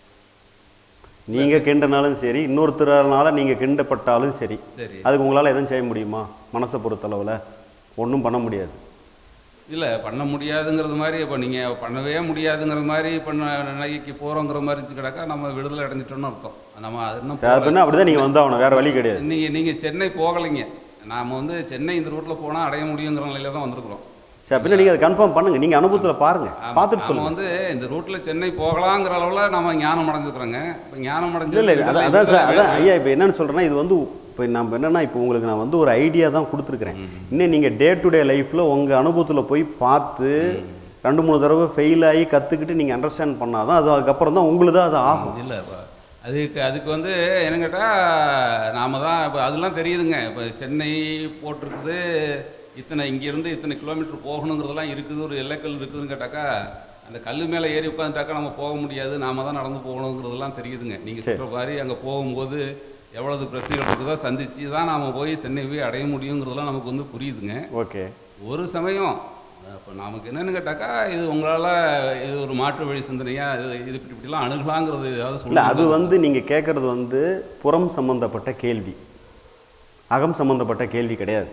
நீங்கள் கிண்டனாலும் சரி இன்னொருத்தரால நீங்கள் கிண்டப்பட்டாலும் சரி சரி அதுக்கு உங்களால் எதுவும் செய்ய முடியுமா மனசை பொறுத்தளவில் ஒன்றும் பண்ண முடியாது இல்லை பண்ண முடியாதுங்கிறது மாதிரி இப்போ நீங்கள் பண்ணவே முடியாதுங்கிற மாதிரி பண்ண நிலைக்கு போகிறோங்கிற மாதிரி இருந்துச்சு கிடக்கா நம்ம விடுதலை அடைஞ்சிட்டோம்னு அர்த்தம் நம்ம அது இன்னும் போகல. அப்படின்னா அப்படிதான் நீங்கள் வந்தாகணும் வேறு வழி கிடையாது நீங்கள் நீங்கள் சென்னை போகலைங்க நாம் வந்து சென்னை இந்த ரூட்டில் போனால் அடைய முடியுங்கிற நிலையில தான் வந்திருக்கிறோம் சரி அப்படின்னா நீங்கள் அதை கன்ஃபார்ம் பண்ணுங்க நீங்கள் அனுபவத்தில் பாருங்க ஆமா. பார்த்துட்டு நாம சொல்லுங்க வந்து இந்த ரூட்ல சென்னை போகலாங்கிற அளவுல நம்ம ஞானம் அடைஞ்சிருக்கிறோங்க இப்போ ஞானம் இல்லை இல்லை அடைஞ்சு அதான் அதான் சார் அதான் ஐயா இப்போ என்னன்னு சொல்கிறேன்னா இது வந்து இப்போ நம்ம என்னன்னா இப்போ உங்களுக்கு நான் வந்து ஒரு ஐடியா தான் கொடுத்துருக்குறேன் இன்னும் நீங்கள் டே டு டே லைஃப்பில் உங்கள் அனுபவத்தில் போய் பார்த்து ரெண்டு மூணு தடவை ஃபெயில் ஆகி கற்றுக்கிட்டு நீங்கள் அண்டர்ஸ்டாண்ட் பண்ணாதான் அது அதுக்கப்புறம் தான் உங்களுக்கு தான் அது ஆகும் இல்லை இப்போ அதுக்கு அதுக்கு வந்து என்ன கேட்டால் நாம தான் இப்போ அதெல்லாம் தெரியுதுங்க இப்போ சென்னை போட்டிருக்குது இத்தனை இங்கேருந்து இத்தனை கிலோமீட்டர் போகணுங்கிறதெல்லாம் இருக்குது ஒரு எல்லைக்கல் இருக்குதுன்னு கேட்டாக்கா அந்த கல் மேலே ஏறி உட்காந்துட்டாக்கா நம்ம போக முடியாது நாம தான் நடந்து போகணுங்கிறதெல்லாம் தெரியுதுங்க நீங்கள் சொல்கிற மாதிரி அங்கே போகும்போது எவ்வளவு பிரச்சனைகள் இருக்குதோ சந்திச்சு தான் நாம போய் சென்னை போய் அடைய முடியுங்கிறதெல்லாம் நமக்கு வந்து புரியுதுங்க ஓகே ஒரு சமயம் இப்போ நமக்கு என்னன்னு கேட்டாக்கா இது உங்களால் இது ஒரு மாற்று வழி சிந்தனையா இது இது இப்படி இப்படிலாம் அணுகலாங்கிறது ஏதாவது இல்லை அது சொல்லுங்க வந்து நீங்கள் கேட்குறது வந்து புறம் சம்பந்தப்பட்ட கேள்வி அகம் சம்பந்தப்பட்ட கேள்வி கிடையாது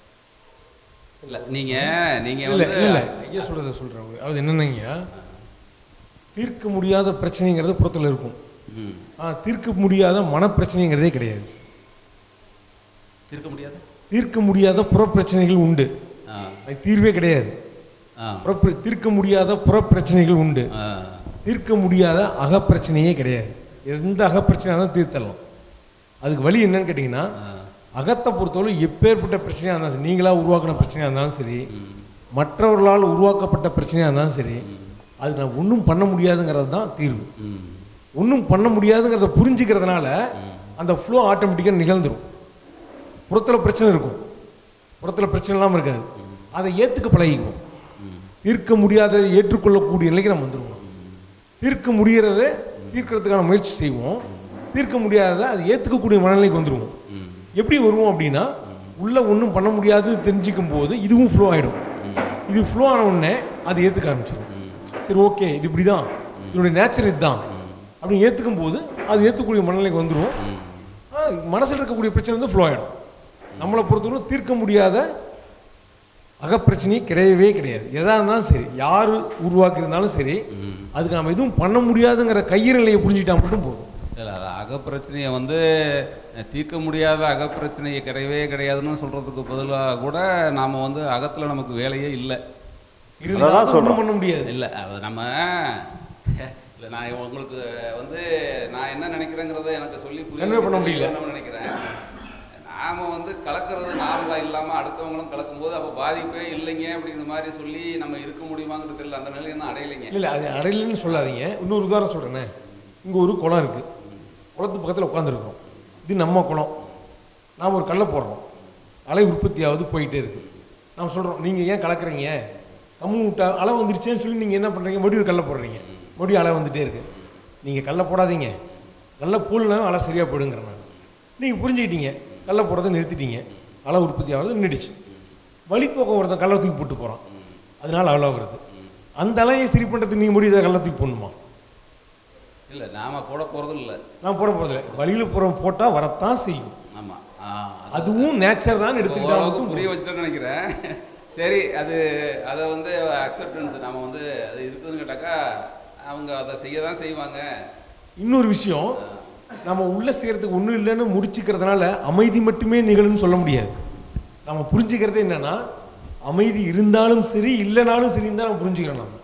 இல்லை நீங்க நீங்க இல்ல வந்து இல்ல ஐயா சொல்றத சொல்றேன் அது என்னன்னீங்க தீர்க்க முடியாத பிரச்சனைங்கிறது புறத்துல இருக்கும் ம், ஆனா தீர்க்க முடியாத மனப்பிரச்சனைங்கிறதே கிடையாது தீர்க்க முடியாது தீர்க்க முடியாத புற பிரச்சனைகள் உண்டு ஆ அது தீர்வே கிடையாது ஆ புற- தீர்க்க முடியாத புற பிரச்சனைகள் உண்டு ஆ தீர்க்க முடியாத அகப்பிரச்சனையே கிடையாது எந்த அகப்பிரச்சனையாக தான் தீர்த்தலாம் அதுக்கு வழி என்னன்னு கேட்டிங்கன்னா அகத்தை பொறுத்தவரை எப்பேற்பட்ட பிரச்சனையாக இருந்தாலும் சரி நீங்களா உருவாக்கின பிரச்சனையாக இருந்தாலும் சரி மற்றவர்களால் உருவாக்கப்பட்ட பிரச்சனையாக இருந்தாலும் சரி அது நான் ஒன்றும் பண்ண முடியாதுங்கிறது தான் தீர்வு ம் ஒன்றும் பண்ண முடியாதுங்கிறத புரிஞ்சுக்கிறதுனால அந்த ஃப்ளோ ஆட்டோமேட்டிக்காக நிகழ்ந்துரும் புறத்தில் பிரச்சனை இருக்கும் புறத்தில் பிரச்சனை இல்லாமல் இருக்காது அதை ஏற்றுக்க பழகிக்குவோம் தீர்க்க முடியாத ஏற்றுக்கொள்ளக்கூடிய நிலைக்கு நம்ம வந்துடுவோம் தீர்க்க முடிகிறத தீர்க்கறதுக்கான முயற்சி செய்வோம் தீர்க்க முடியாததை அது ஏற்றுக்கக்கூடிய மனநிலைக்கு வந்துடுவோம் ம் எப்படி வருவோம் அப்படின்னா உள்ள ஒன்றும் பண்ண முடியாது தெரிஞ்சுக்கும் போது இதுவும் ஃப்ளோ ஆகிடும் இது ஃப்ளோ ஆன உடனே அது ஏற்றுக்க ஆரம்பிச்சிடும் சரி ஓகே இது இப்படி தான் இதனுடைய நேச்சர் இதுதான் அப்படின்னு ஏற்றுக்கும் போது அது ஏற்றுக்கூடிய மனநிலைக்கு வந்துடும் மனசில் இருக்கக்கூடிய பிரச்சனை வந்து ஃப்ளோ ஆகிடும் நம்மளை பொறுத்தவரை தீர்க்க முடியாத அகப்பிரச்சனையே கிடையவே கிடையாது எதா இருந்தாலும் சரி யார் உருவாக்கி இருந்தாலும் சரி அதுக்கு நம்ம எதுவும் பண்ண முடியாதுங்கிற கையிறலையை புரிஞ்சுட்டா மட்டும் போதும் இல்லை அது அகப்பிரச்சனையை வந்து அஹ், தீர்க்க முடியாத அகப்பிரச்சனையை கிடையவே கிடையாதுன்னு சொல்கிறதுக்கு பதிலாக கூட நாம் வந்து அகத்தில் நமக்கு வேலையே இல்லை இருந்தாலும் சொல்றோம். ஒன்றும் பண்ண முடியாது இல்லை அது நம்ம இல்லை நான் உங்களுக்கு வந்து நான் என்ன நினைக்கிறேங்கிறத எனக்கு சொல்லி புரிய Convey பண்ண வைக்க முடியல. தெரியலன்னு நினைக்கிறேன் நாம் வந்து கலக்கிறது நார்மலாக இல்லாமல் அடுத்தவங்களும் கலக்கும்போது அப்போ பாதிப்பே இல்லைங்க அப்படிங்கிற மாதிரி சொல்லி நம்ம இருக்க முடியுமாங்கிறது தெரியல அந்த நிலையை இன்னும் அடையலைங்க இல்லை அது அடையலன்னு சொல்லாதீங்க இன்னொரு உதாரணம் சொல்கிறேனே இங்கே ஒரு குளம் இருக்குது குளத்து பக்கத்தில் உட்காந்துருக்குறோம் இது நம்ம குளம் நாம் ஒரு கல்லை போடுறோம் அலை உற்பத்தி ஆகுது போயிட்டே இருக்கு நாம் சொல்கிறோம் நீங்கள் ஏன் கலக்குறீங்க கம்மு விட்டா அலை வந்துருச்சேன்னு சொல்லி நீங்கள் என்ன பண்ணுறீங்க மறுபடியும் ஒரு கல்லை போடுறீங்க மறுபடியும் அலை வந்துட்டே இருக்கு நீங்கள் கல்லை போடாதீங்க கல்லை போடலனா அலை சரியாக போயிடுங்கிறேன் நான் நீங்கள் புரிஞ்சுக்கிட்டீங்க கல்லை போடுறதை நிறுத்திட்டீங்க அலை உற்பத்தி ஆகுறது நின்றுடுச்சு வழிப்போக்கம் ஒருத்தன் கல்லை தூக்கி போட்டு போகிறான் அதனால அலை வருது அந்த அலையை சரி பண்ணுறதுக்கு நீங்கள் முடியுதா கல்லை தூக்கி போடணுமா இல்லை நாம் போட போகிறதும் இல்லை நான் போட போகிறதில்ல வழியில் புறம் போட்டால் வரத்தான் செய்யும் ஆமாம் அதுவும் நேச்சர் தான் எடுத்துக்கிட்டா ஓரளவுக்கு மட்டும் புரிய வச்சுட்டேன்னு நினைக்கிறேன் சரி அது அதை வந்து அக்செப்டன்ஸ் நம்ம வந்து அது இருக்குதுன்னு கேட்டாக்கா அவங்க அதை செய்ய தான் செய்வாங்க இன்னொரு விஷயம் நம்ம உள்ள செய்யறதுக்கு ஒன்றும் இல்லைன்னு முடிச்சுக்கிறதுனால அமைதி மட்டுமே நிகழும்னு சொல்ல முடியாது நம்ம புரிஞ்சுக்கிறது என்னன்னா அமைதி இருந்தாலும் சரி இல்லைனாலும் சரி தான் நம்ம புரிஞ்சுக்கிறோம் நம்ம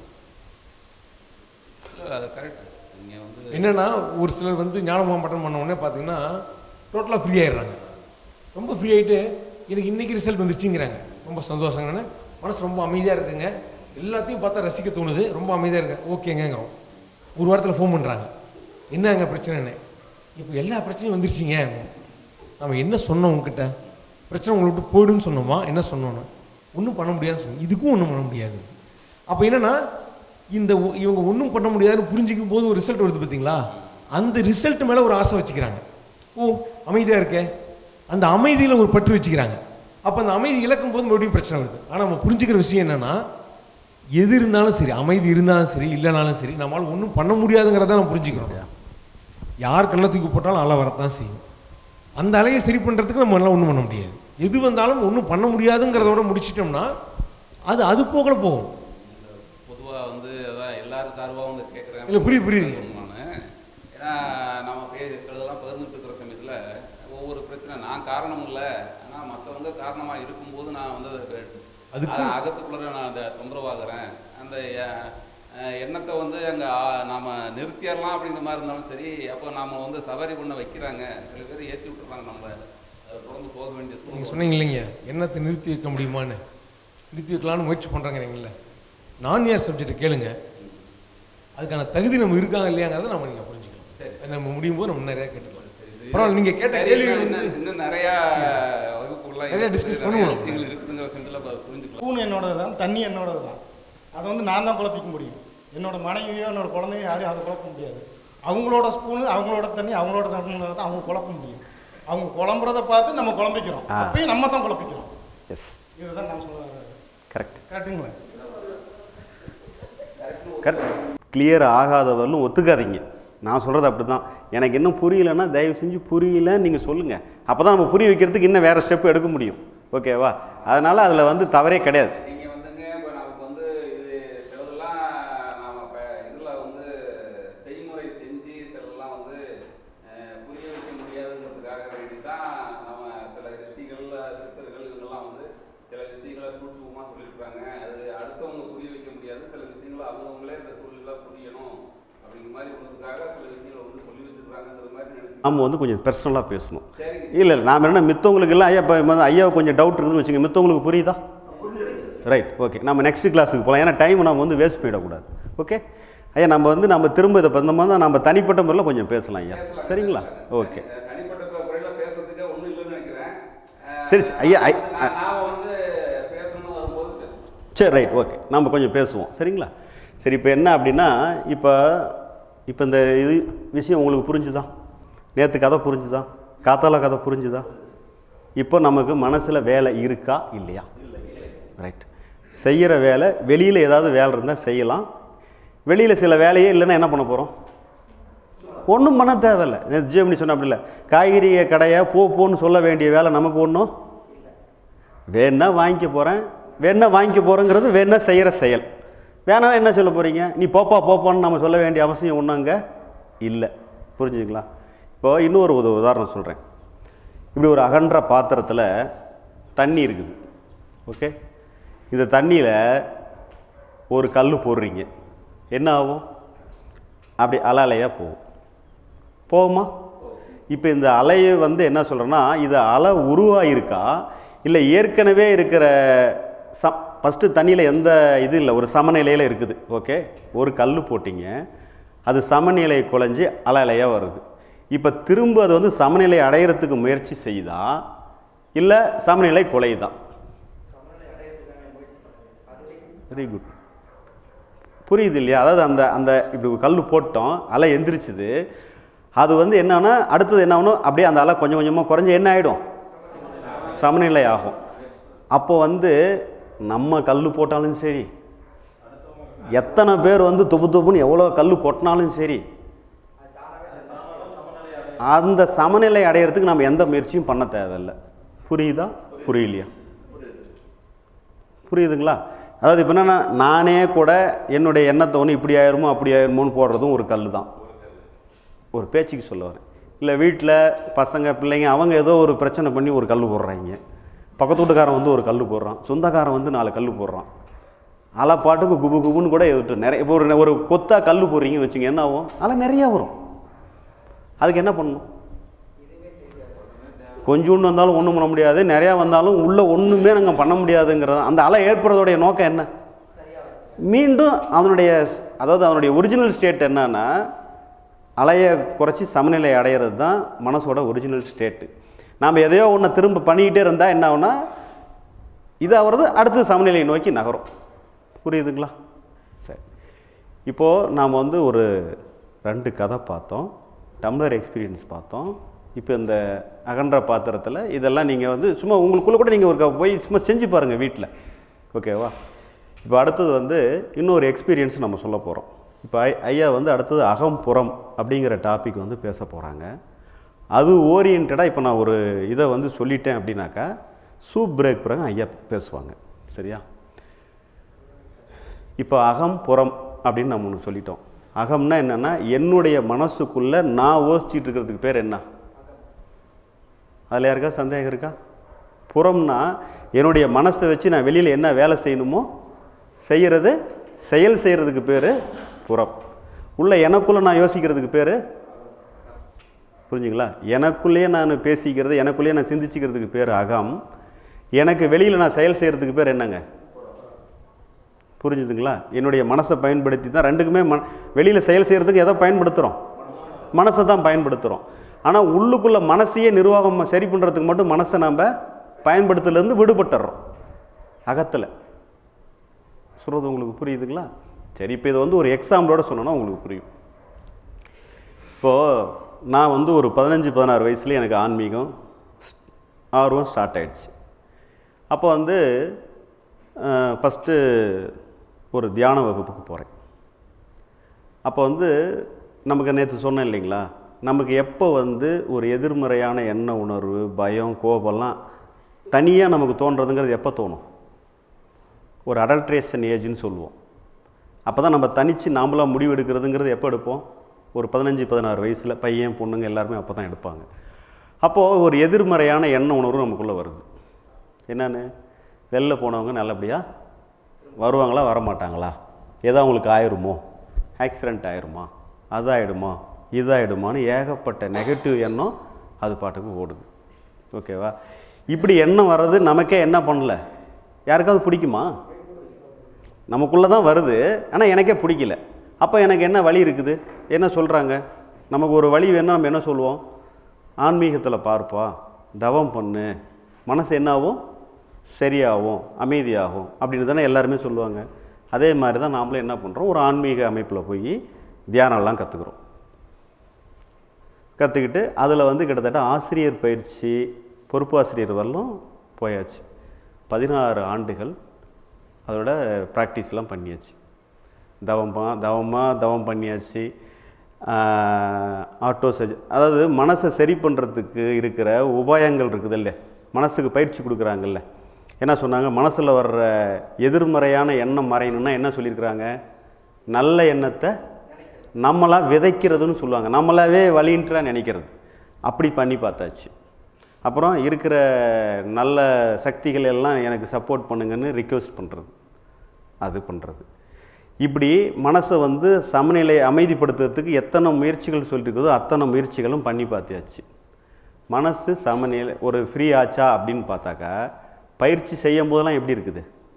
இல்லை அது கரெக்ட் நீங்கள் வந்து என்னன்னா ஒரு சிலர் வந்து ஞானமாக பட்டம் பண்ண உடனே பார்த்தீங்கன்னா டோட்டலாக ஃப்ரீ ஆயிடுறாங்க ரொம்ப ஃப்ரீ ஆகிட்டு எனக்கு இன்னைக்கு ரிசல்ட் வந்துச்சுங்கிறாங்க ரொம்ப சந்தோஷங்கன்னு மனசு ரொம்ப அமைதியாக இருக்குங்க எல்லாத்தையும் பார்த்தா ரசிக்க தோணுது ரொம்ப அமைதியாக இருக்கு ஓகேங்கிறோம் ஒரு வாரத்தில் ஃபோன் பண்ணுறாங்க என்னங்க பிரச்சனைன்னு இப்போ எல்லா பிரச்சனையும் வந்துருச்சுங்க நம்ம என்ன சொன்னோம் உங்ககிட்ட பிரச்சனை உங்களை விட்டு போயிடுன்னு சொன்னோமா என்ன சொன்னோன்னு ஒன்றும் பண்ண முடியாதுன்னு சொன்னோம் இதுக்கும் ஒன்றும் பண்ண முடியாது அப்போ என்னன்னா இந்த ஒ- இவங்க ஒன்றும் பண்ண முடியாதுன்னு புரிஞ்சிக்கும் போது ஒரு ரிசல்ட் வருது பார்த்தீங்களா அந்த ரிசல்ட் மேலே ஒரு ஆசை வச்சுக்கிறாங்க ஓ அமைதியாக இருக்கே அந்த அமைதியில் ஒரு பற்று வச்சுக்கிறாங்க அப்போ அந்த அமைதி இழக்கும் போது மறுபடியும் பிரச்சனை வருது ஆனால் நம்ம புரிஞ்சுக்கிற விஷயம் என்னன்னா எது இருந்தாலும் சரி அமைதி இருந்தாலும் சரி இல்லைனாலும் சரி நம்மளால் ஒன்றும் பண்ண முடியாதுங்கிறத நம்ம புரிஞ்சுக்கிறோம் யார் கள்ள தூக்கி போட்டாலும் அலை வரத்தான் செய்யும் அந்த அலையை சரி பண்ணுறதுக்கு நம்ம எல்லாம் ஒன்றும் பண்ண முடியாது எது வந்தாலும் ஒன்றும் பண்ண முடியாதுங்கிறதோட முடிச்சிட்டோம்னா அது அது போகல போகும் பொதுவாக வந்து அதான் எல்லாரும் சார்பாக வந்து கேட்குறேன் இல்லை புரியுது புரியுது நான் ஏன்னா நம்ம பேச சிலதெல்லாம் பகிர்ந்துட்டு இருக்கிற சமயத்தில் ஒவ்வொரு பிரச்சனை நான் காரணம் இல்லை ஆனால் மற்றவங்க காரணமாக இருக்கும்போது நான் வந்து அதுக்கு அதுக்கு- அதான் அகத்துக்குள்ளே நான் அந்த தொந்தரவாகிறேன் அந்த அஹ், அஹ், எண்ணத்தை வந்து அங்கே நாம் நிறுத்திடலாம் அப்படிங்கிற மாதிரி இருந்தாலும் சரி அப்போ நாம் வந்து சவாரி பண்ண வைக்கிறாங்க சில பேர் ஏற்றி விட்டுறாங்க நம்மளை அதை தொடர்ந்து போக வேண்டிய நீங்கள் சூழ்நிலை சொன்னீங்க இல்லைங்க எண்ணத்தை நிறுத்தி வைக்க முடியுமான்னு நிறுத்தி வைக்கலாம்னு முயற்சி பண்ணுறாங்கிறீங்கள நான் யார் சப்ஜெக்ட் கேளுங்க அதுக்கான தகுதி நம்ம இருக்காங்க இல்லையாங்கிறத நம்ம நீங்கள் புரிஞ்சுக்கலாம் சரி. நம்ம முடியும் போது நம்ம நிறையா கேட்டுக்கலாம் இது- பரவாயில்ல நீங்கள் கேட்ட சரி, கேள்வி இன்னும் வந்து இன்னும் நிறையா வகுப்புகள்லாம் நிறைய இருக்குது. discuss நிறைய பண்ணுவோம். விஷயங்கள் இருக்குதுங்கிற சமயத்தில் அப்ப புரிஞ்சுக்கலாம் ஸ்பூன் என்னோடது தான் தண்ணி என்னோடது தான் அதை வந்து நான் தான் குழப்பிக்க முடியும் என்னோட மனைவியோ என்னோட குழந்தையோ யாரையும் அதை குழப்ப முடியாது அவங்களோட ஸ்பூனு அவங்களோட தண்ணி அவங்களோட தண்ணி தான் அவங்க குழப்ப முடியும் அவங்க குழம்புறத பார்த்து நம்ம குழம்பிக்கிறோம் ஆ. அப்பயும் நம்ம தான் குழப்பிக்கிறோம் எஸ் இதுதான் நான் சொல்ல கரெக்ட் கரெக்டுங்களா கரெக்ட் கிளியர் ஆகாதவர்களும் ஒத்துக்காதீங்க நான் சொல்கிறது அப்படி தான் எனக்கு இன்னும் புரியலைன்னா தயவு செஞ்சு புரியலன்னு நீங்கள் சொல்லுங்கள் அப்போ தான் நம்ம புரிய வைக்கிறதுக்கு இன்னும் வேறு ஸ்டெப் எடுக்க முடியும் ஓகேவா அதனால் அதில் வந்து தவறே கிடையாது நீங்க வந்துங்க இப்போ நமக்கு வந்து இது சிலதெல்லாம் நாம இப்போ இதில் வந்து செய்முறை செஞ்சு சிலதெல்லாம் வந்து அஹ், புரிய வைக்க முடியாதுங்கிறதுக்காக வேண்டி தான் நம்ம சில ரிஷிகள் சித்தர்கள் இவங்கெல்லாம் வந்து சில விஷயங்களை சூட்சமாக சொல்லியிருக்காங்க அது அடுத்தவங்க புரிய வைக்க முடியாது சில விஷயங்களை அவங்கவுங்களே இந்த சூழ்நிலை புரியணும் அப்படிங்கிற மாதிரி உள்ளதுக்காக சில விஷயங்களை வந்து சொல்லி வச்சிருக்காங்கங்கிற மாதிரி நினைச்சு நாம் வந்து கொஞ்சம் பர்சனலாக பேசணும் சரிங்க இல்லை இல்லை நாம் என்ன மித்தவங்களுக்கு எல்லாம் ஐயா இப்போ வந்து ஐயாவுக்கு கொஞ்சம் டவுட் இருக்குதுன்னு வச்சுங்க மித்தவங்களுக்கு புரியுதா ரைட் ஓகே நம்ம நெக்ஸ்ட் கிளாஸுக்கு போகலாம் ஏன்னா டைம் நம்ம வந்து வேஸ்ட் பண்ணிடக்கூடாது ஓகே ஐயா நம்ம வந்து நம்ம திரும்ப இதை இந்த மாதிரி தான் நம்ம தனிப்பட்ட முறையில் கொஞ்சம் பேசலாம் ஐயா பேசலாம், சரிங்களா பேசலாம். ஓகே தனி- தனிப்பட்ட முறையில் பேசுறதுக்கு ஒன்றும் இல்லைன்னு நினைக்கிறேன் அஹ் சரி, ஐயா, ஐ- நான் நான் வந்து பேசணும்னு வரும்போது பேசலாம் சரி ரைட் ஓகே நம்ம கொஞ்சம் பேசுவோம் சரிங்களா சரி இப்போ என்ன அப்படின்னா இப்போ இப்போ இந்த இது விஷயம் உங்களுக்கு புரிஞ்சுதா நேற்று கதை புரிஞ்சுதா காத்தால கதை புரிஞ்சுதா இப்போ நமக்கு மனசில் வேலை இருக்கா இல்லையா ரைட் செய்கிற வேலை வெளியில் ஏதாவது வேலை இருந்தால் செய்யலாம் வெளியில் சில வேலையே இல்லைன்னா என்ன பண்ண போகிறோம் ஒன்றும் பண்ண தேவையில்லை ஜிஎம்னி சொன்ன அப்படி இல்லை காய்கறி கடையை போ போன்னு சொல்ல வேண்டிய வேலை நமக்கு ஒன்றும் வேணா வாங்கிக்க போகிறேன் வேணா வாங்கிக்க போகிறேங்கிறது வேணா செய்கிற செயல் வேணா என்ன சொல்ல போகிறீங்க நீ போப்பா போப்பான்னு நம்ம சொல்ல வேண்டிய அவசியம் ஒன்றும் அங்கே இல்லை புரிஞ்சுங்களா இப்போ இன்னொரு ஒரு உதாரணம் சொல்கிறேன் இப்படி ஒரு அகன்ற பாத்திரத்தில் தண்ணி இருக்குது ஓகே இந்த தண்ணியில் ஒரு கல் போடுறீங்க என்ன ஆகும் அப்படி அலை அலையாக போகும் போகுமா இப்போ இந்த அலையை வந்து என்ன சொல்கிறேன்னா இது அலை உருவாயிருக்கா இல்லை ஏற்கனவே இருக்கிற சம் ஃபஸ்ட்டு தண்ணியில் எந்த இது இல்லை ஒரு சமநிலையில் இருக்குது ஓகே ஒரு கல் போட்டிங்க அது சமநிலை குலைஞ்சு அலை அலையாக வருது இப்போ திரும்ப அது வந்து சமநிலை அடையிறதுக்கு முயற்சி செய்யுதா இல்லை சமநிலை குலையுதா வெரி குட் புரியுது இல்லையா அதாவது அந்த அந்த இப்படி ஒரு கல் போட்டோம் அலை எந்திரிச்சுது அது வந்து என்னன்னா அடுத்தது என்ன ஆகணும் அப்படியே அந்த அலை கொஞ்சம் கொஞ்சமாக குறைஞ்சு என்ன ஆகிடும் சமநிலை ஆகும் அப்போ வந்து நம்ம கல் போட்டாலும் சரி எத்தனை பேர் வந்து துப்பு துப்புன்னு எவ்வளோ கல் கொட்டினாலும் சரி அந்த சமநிலை அடையிறதுக்கு நம்ம எந்த முயற்சியும் பண்ண தேவையில்லை புரியுதா புரியலையா புரியுதுங்களா அதாவது இப்போ என்னன்னா நானே கூட என்னுடைய எண்ணத்தை ஒன்று இப்படி ஆயிருமோ அப்படி ஆயிருமோன்னு போடுறதும் ஒரு கல் தான் ஒரு பேச்சுக்கு சொல்ல வரேன் இல்லை வீட்டில் பசங்க பிள்ளைங்க அவங்க ஏதோ ஒரு பிரச்சனை பண்ணி ஒரு கல் போடுறாங்க பக்கத்து வீட்டுக்காரன் வந்து ஒரு கல் போடுறான் சொந்தக்காரன் வந்து நாலு கல் போடுறான் அலை பாட்டுக்கு குபு குபுன்னு கூட எதிர்த்து நிறைய இப்போ ஒரு ஒரு கொத்தா கல் போடுறீங்கன்னு வச்சுங்க என்ன ஆகும் அலை நிறையா வரும் அதுக்கு என்ன பண்ணணும் கொஞ்சோண்டு வந்தாலும் ஒன்றும் பண்ண முடியாது நிறையா வந்தாலும் உள்ளே ஒன்றுமே நாங்கள் பண்ண முடியாதுங்கிறது அந்த அலை ஏற்படுறதோடைய நோக்கம் என்ன மீண்டும் அதனுடைய ஸ்- அதாவது அதனுடைய ஒரிஜினல் ஸ்டேட் என்னன்னா அலையை குறைச்சி சமநிலை அடையிறது தான் மனசோட ஒரிஜினல் ஸ்டேட்டு நாம் எதையோ ஒன்று திரும்ப பண்ணிக்கிட்டே இருந்தால் என்ன ஆகும்னா இது ஆகிறது அடுத்து சமநிலையை நோக்கி நகரும் புரியுதுங்களா சரி இப்போது நாம் வந்து ஒரு ரெண்டு கதை பார்த்தோம் டம்ளர் எக்ஸ்பீரியன்ஸ் பார்த்தோம் இப்போ இந்த அகன்ற பாத்திரத்தில் இதெல்லாம் நீங்கள் வந்து சும்மா உங்களுக்குள்ளே கூட நீங்கள் ஒரு க- போய் சும்மா செஞ்சு பாருங்கள் வீட்டில் ஓகேவா இப்போ அடுத்தது வந்து இன்னொரு எக்ஸ்பீரியன்ஸ் நம்ம சொல்ல போகிறோம் இப்போ ஐ ஐயா வந்து அடுத்தது அகம் புறம் அப்படிங்கிற டாபிக் வந்து பேச போகிறாங்க அது ஓரியன்டாக இப்போ நான் ஒரு இதை வந்து சொல்லிட்டேன் அப்படின்னாக்கா சூப் பிரேக் பிறகு ஐயா பேசுவாங்க சரியா இப்போ அகம் புறம் அப்படின்னு நம்ம ஒன்று சொல்லிட்டோம் அகம்னா என்னென்னா என்னுடைய மனசுக்குள்ளே நான் யோசிச்சுட்டு இருக்கிறதுக்கு பேர் என்ன அதில் யாருக்கா சந்தேகம் இருக்கா புறம்னா என்னுடைய மனசை வச்சு நான் வெளியில் என்ன வேலை செய்யணுமோ செய்கிறது செயல் செய்கிறதுக்கு பேர் புறம் உள்ள எனக்குள்ளே நான் யோசிக்கிறதுக்கு பேர் புரிஞ்சுங்களா எனக்குள்ளேயே நான் பேசிக்கிறது எனக்குள்ளேயே நான் சிந்திச்சுக்கிறதுக்கு பேர் அகம் எனக்கு வெளியில் நான் செயல் செய்கிறதுக்கு பேர் என்னங்க புரிஞ்சுதுங்களா என்னுடைய மனசை பயன்படுத்தி தான் ரெண்டுக்குமே மன வெளியில் செயல் செய்கிறதுக்கு எதை பயன்படுத்துகிறோம் மனசை தான் பயன்படுத்துகிறோம் ஆனால் உள்ளுக்குள்ளே மனசையே நிர்வாகம் சரி பண்ணுறதுக்கு மட்டும் மனசை நம்ம பயன்படுத்துலேருந்து விடுபட்டுறோம் அகத்தில் சொல்கிறது உங்களுக்கு புரியுதுங்களா சரி இப்போ இதை வந்து ஒரு எக்ஸாம்பிளோட சொன்னோன்னா உங்களுக்கு புரியும் இப்போது நான் வந்து ஒரு பதினஞ்சு பதினாறு வயசுல எனக்கு ஆன்மீகம் ஸ்- ஆர்வம் ஸ்டார்ட் ஆயிடுச்சு அப்போ வந்து ஃபஸ்ட்டு ஒரு தியான வகுப்புக்கு போகிறேன் அப்போ வந்து நமக்கு நேற்று சொன்னேன் இல்லைங்களா நமக்கு எப்போ வந்து ஒரு எதிர்மறையான எண்ண உணர்வு பயம் கோபம்லாம் தனியாக நமக்கு தோன்றதுங்கிறது எப்போ தோணும் ஒரு அடல்ட்ரேஷன் ஏஜ்னு சொல்லுவோம் அப்போ தான் நம்ம தனித்து நாமளாக முடிவு எடுக்கிறதுங்கிறது எப்போ எடுப்போம் ஒரு பதினஞ்சு பதினாறு வயசில் பையன் பொண்ணுங்க எல்லாருமே அப்போ தான் எடுப்பாங்க அப்போது ஒரு எதிர்மறையான எண்ண உணர்வு நமக்குள்ளே வருது என்னன்னு வெளில போனவங்க நல்லபடியாக வருவாங்களா வரமாட்டாங்களா ஏதோ அவங்களுக்கு ஆயிருமோ ஆக்சிடெண்ட் ஆயிருமா அதாயிடுமா இதாயிடுமான்னு ஏகப்பட்ட நெகட்டிவ் எண்ணம் அது பாட்டுக்கு ஓடுது ஓகேவா இப்படி எண்ணம் வர்றது நமக்கே என்ன பண்ணல யாருக்காவது பிடிக்குமா நமக்குள்ளே தான் வருது ஆனால் எனக்கே பிடிக்கல அப்போ எனக்கு என்ன வழி இருக்குது என்ன சொல்கிறாங்க நமக்கு ஒரு வழி வேணும்னா நம்ம என்ன சொல்லுவோம் ஆன்மீகத்தில் பார்ப்பா தவம் பண்ணு மனசு என்னாகும் சரியாகும் அமைதியாகும் அப்படின்னு தானே எல்லாருமே சொல்லுவாங்க அதே மாதிரி தான் நாமளும் என்ன பண்ணுறோம் ஒரு ஆன்மீக அமைப்பில் போய் தியானம்லாம் கற்றுக்குறோம் கற்றுக்கிட்டு அதில் வந்து கிட்டத்தட்ட ஆசிரியர் பயிற்சி பொறுப்பு ஆசிரியர் வரலும் போயாச்சு பதினாறு ஆண்டுகள் அதோட ப்ராக்டிஸ்லாம் பண்ணியாச்சு தவமா தவமாக தவம் பண்ணியாச்சு ஆட்டோ சஜ் அதாவது மனசை சரி பண்ணுறதுக்கு இருக்கிற உபாயங்கள் இருக்குது இல்ல மனசுக்கு பயிற்சி கொடுக்குறாங்கல்ல என்ன சொன்னாங்க மனசில் வர்ற எதிர்மறையான எண்ணம் மறையணும்னா என்ன சொல்லியிருக்கிறாங்க நல்ல எண்ணத்தை நம்மளா விதைக்கிறதுன்னு சொல்லுவாங்க நம்மளாவே வழின்றா நினைக்கிறது அப்படி பண்ணி பார்த்தாச்சு அப்புறம் இருக்கிற நல்ல சக்திகள் எல்லாம் எனக்கு சப்போர்ட் பண்ணுங்கன்னு ரிக்வெஸ்ட் பண்ணுறது அது பண்ணுறது இப்படி மனசை வந்து சமநிலை அமைதிப்படுத்துறதுக்கு எத்தனை முயற்சிகள் சொல்லியிருக்குதோ அத்தனை முயற்சிகளும் பண்ணி பார்த்தாச்சு மனசு சமநிலை ஒரு ஃப்ரீ ஆச்சா அப்படின்னு பார்த்தாக்கா பயிற்சி செய்யும் போதெல்லாம் எப்படி இருக்குது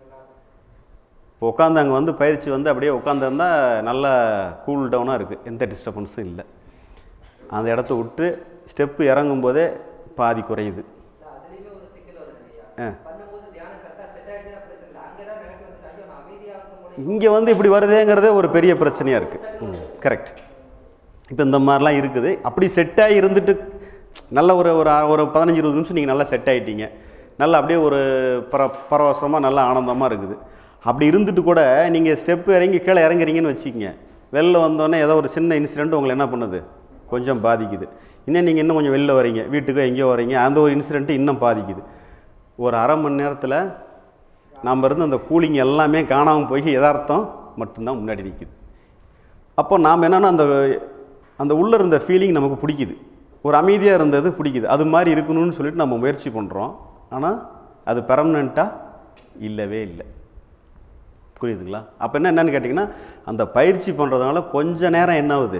இப்போ உட்காந்து அங்கே வந்து பயிற்சி வந்து அப்படியே உட்காந்துருந்தா நல்லா கூல் டவுனாக இருக்குது எந்த டிஸ்டர்பன்ஸும் இல்லை அந்த இடத்த விட்டு ஸ்டெப்பு இறங்கும் போதே பாதி குறையுது அதுலயுமே ஒரு சிக்கல் வருது ஐயா ஆ. பண்ணும்போது தியானம் கரெக்டா செட் ஆயிடுச்சுன்னா பிரச்சனை இல்லை அங்கதான் நெகட்டிவ் வந்து ஐயோ நான் அமைதியா இருக்க முடியும் இங்கே வந்து இப்படி வருதேங்கிறதே ஒரு பெரிய பிரச்சனையாக இருக்குது ம் கரெக்ட் இப்போ இந்த மாதிரிலாம் இருக்குது அப்படி செட்டாகி இருந்துட்டு நல்ல ஒரு ஒரு ஆ- ஒரு பதினஞ்சு இருபது நிமிஷம் நீங்கள் நல்லா செட் ஆகிட்டீங்க நல்லா அப்படியே ஒரு பர பரவசமாக நல்லா ஆனந்தமாக இருக்குது அப்படி இருந்துட்டு கூட நீங்கள் ஸ்டெப்பு இறங்கி கீழே இறங்குறீங்கன்னு வச்சுக்கிங்க வெளில வந்தோடனே ஏதோ ஒரு சின்ன இன்சிடெண்ட் உங்களை என்ன பண்ணுது கொஞ்சம் பாதிக்குது இன்னும் நீங்கள் இன்னும் கொஞ்சம் வெளில வரீங்க வீட்டுக்கோ எங்கேயோ வரீங்க அந்த ஒரு இன்சிடெண்ட்டு இன்னும் பாதிக்குது ஒரு அரை மணி நேரத்தில் நாம் இருந்து அந்த கூலிங் எல்லாமே காணாமல் போய் யதார்த்தம் மட்டும்தான் முன்னாடி நிற்குது அப்போ நாம் என்னென்னா அந்த அந்த உள்ளே இருந்த ஃபீலிங் நமக்கு பிடிக்குது ஒரு அமைதியாக இருந்தது பிடிக்குது அது மாதிரி இருக்கணும்னு சொல்லிட்டு நம்ம முயற்சி பண்ணுறோம் ஆனால் அது பெர்மனண்ட்டாக இல்லவே இல்லை புரியுதுங்களா அப்போ என்ன என்னன்னு கேட்டிங்கன்னா அந்த பயிற்சி பண்ணுறதுனால கொஞ்ச நேரம் என்ன ஆகுது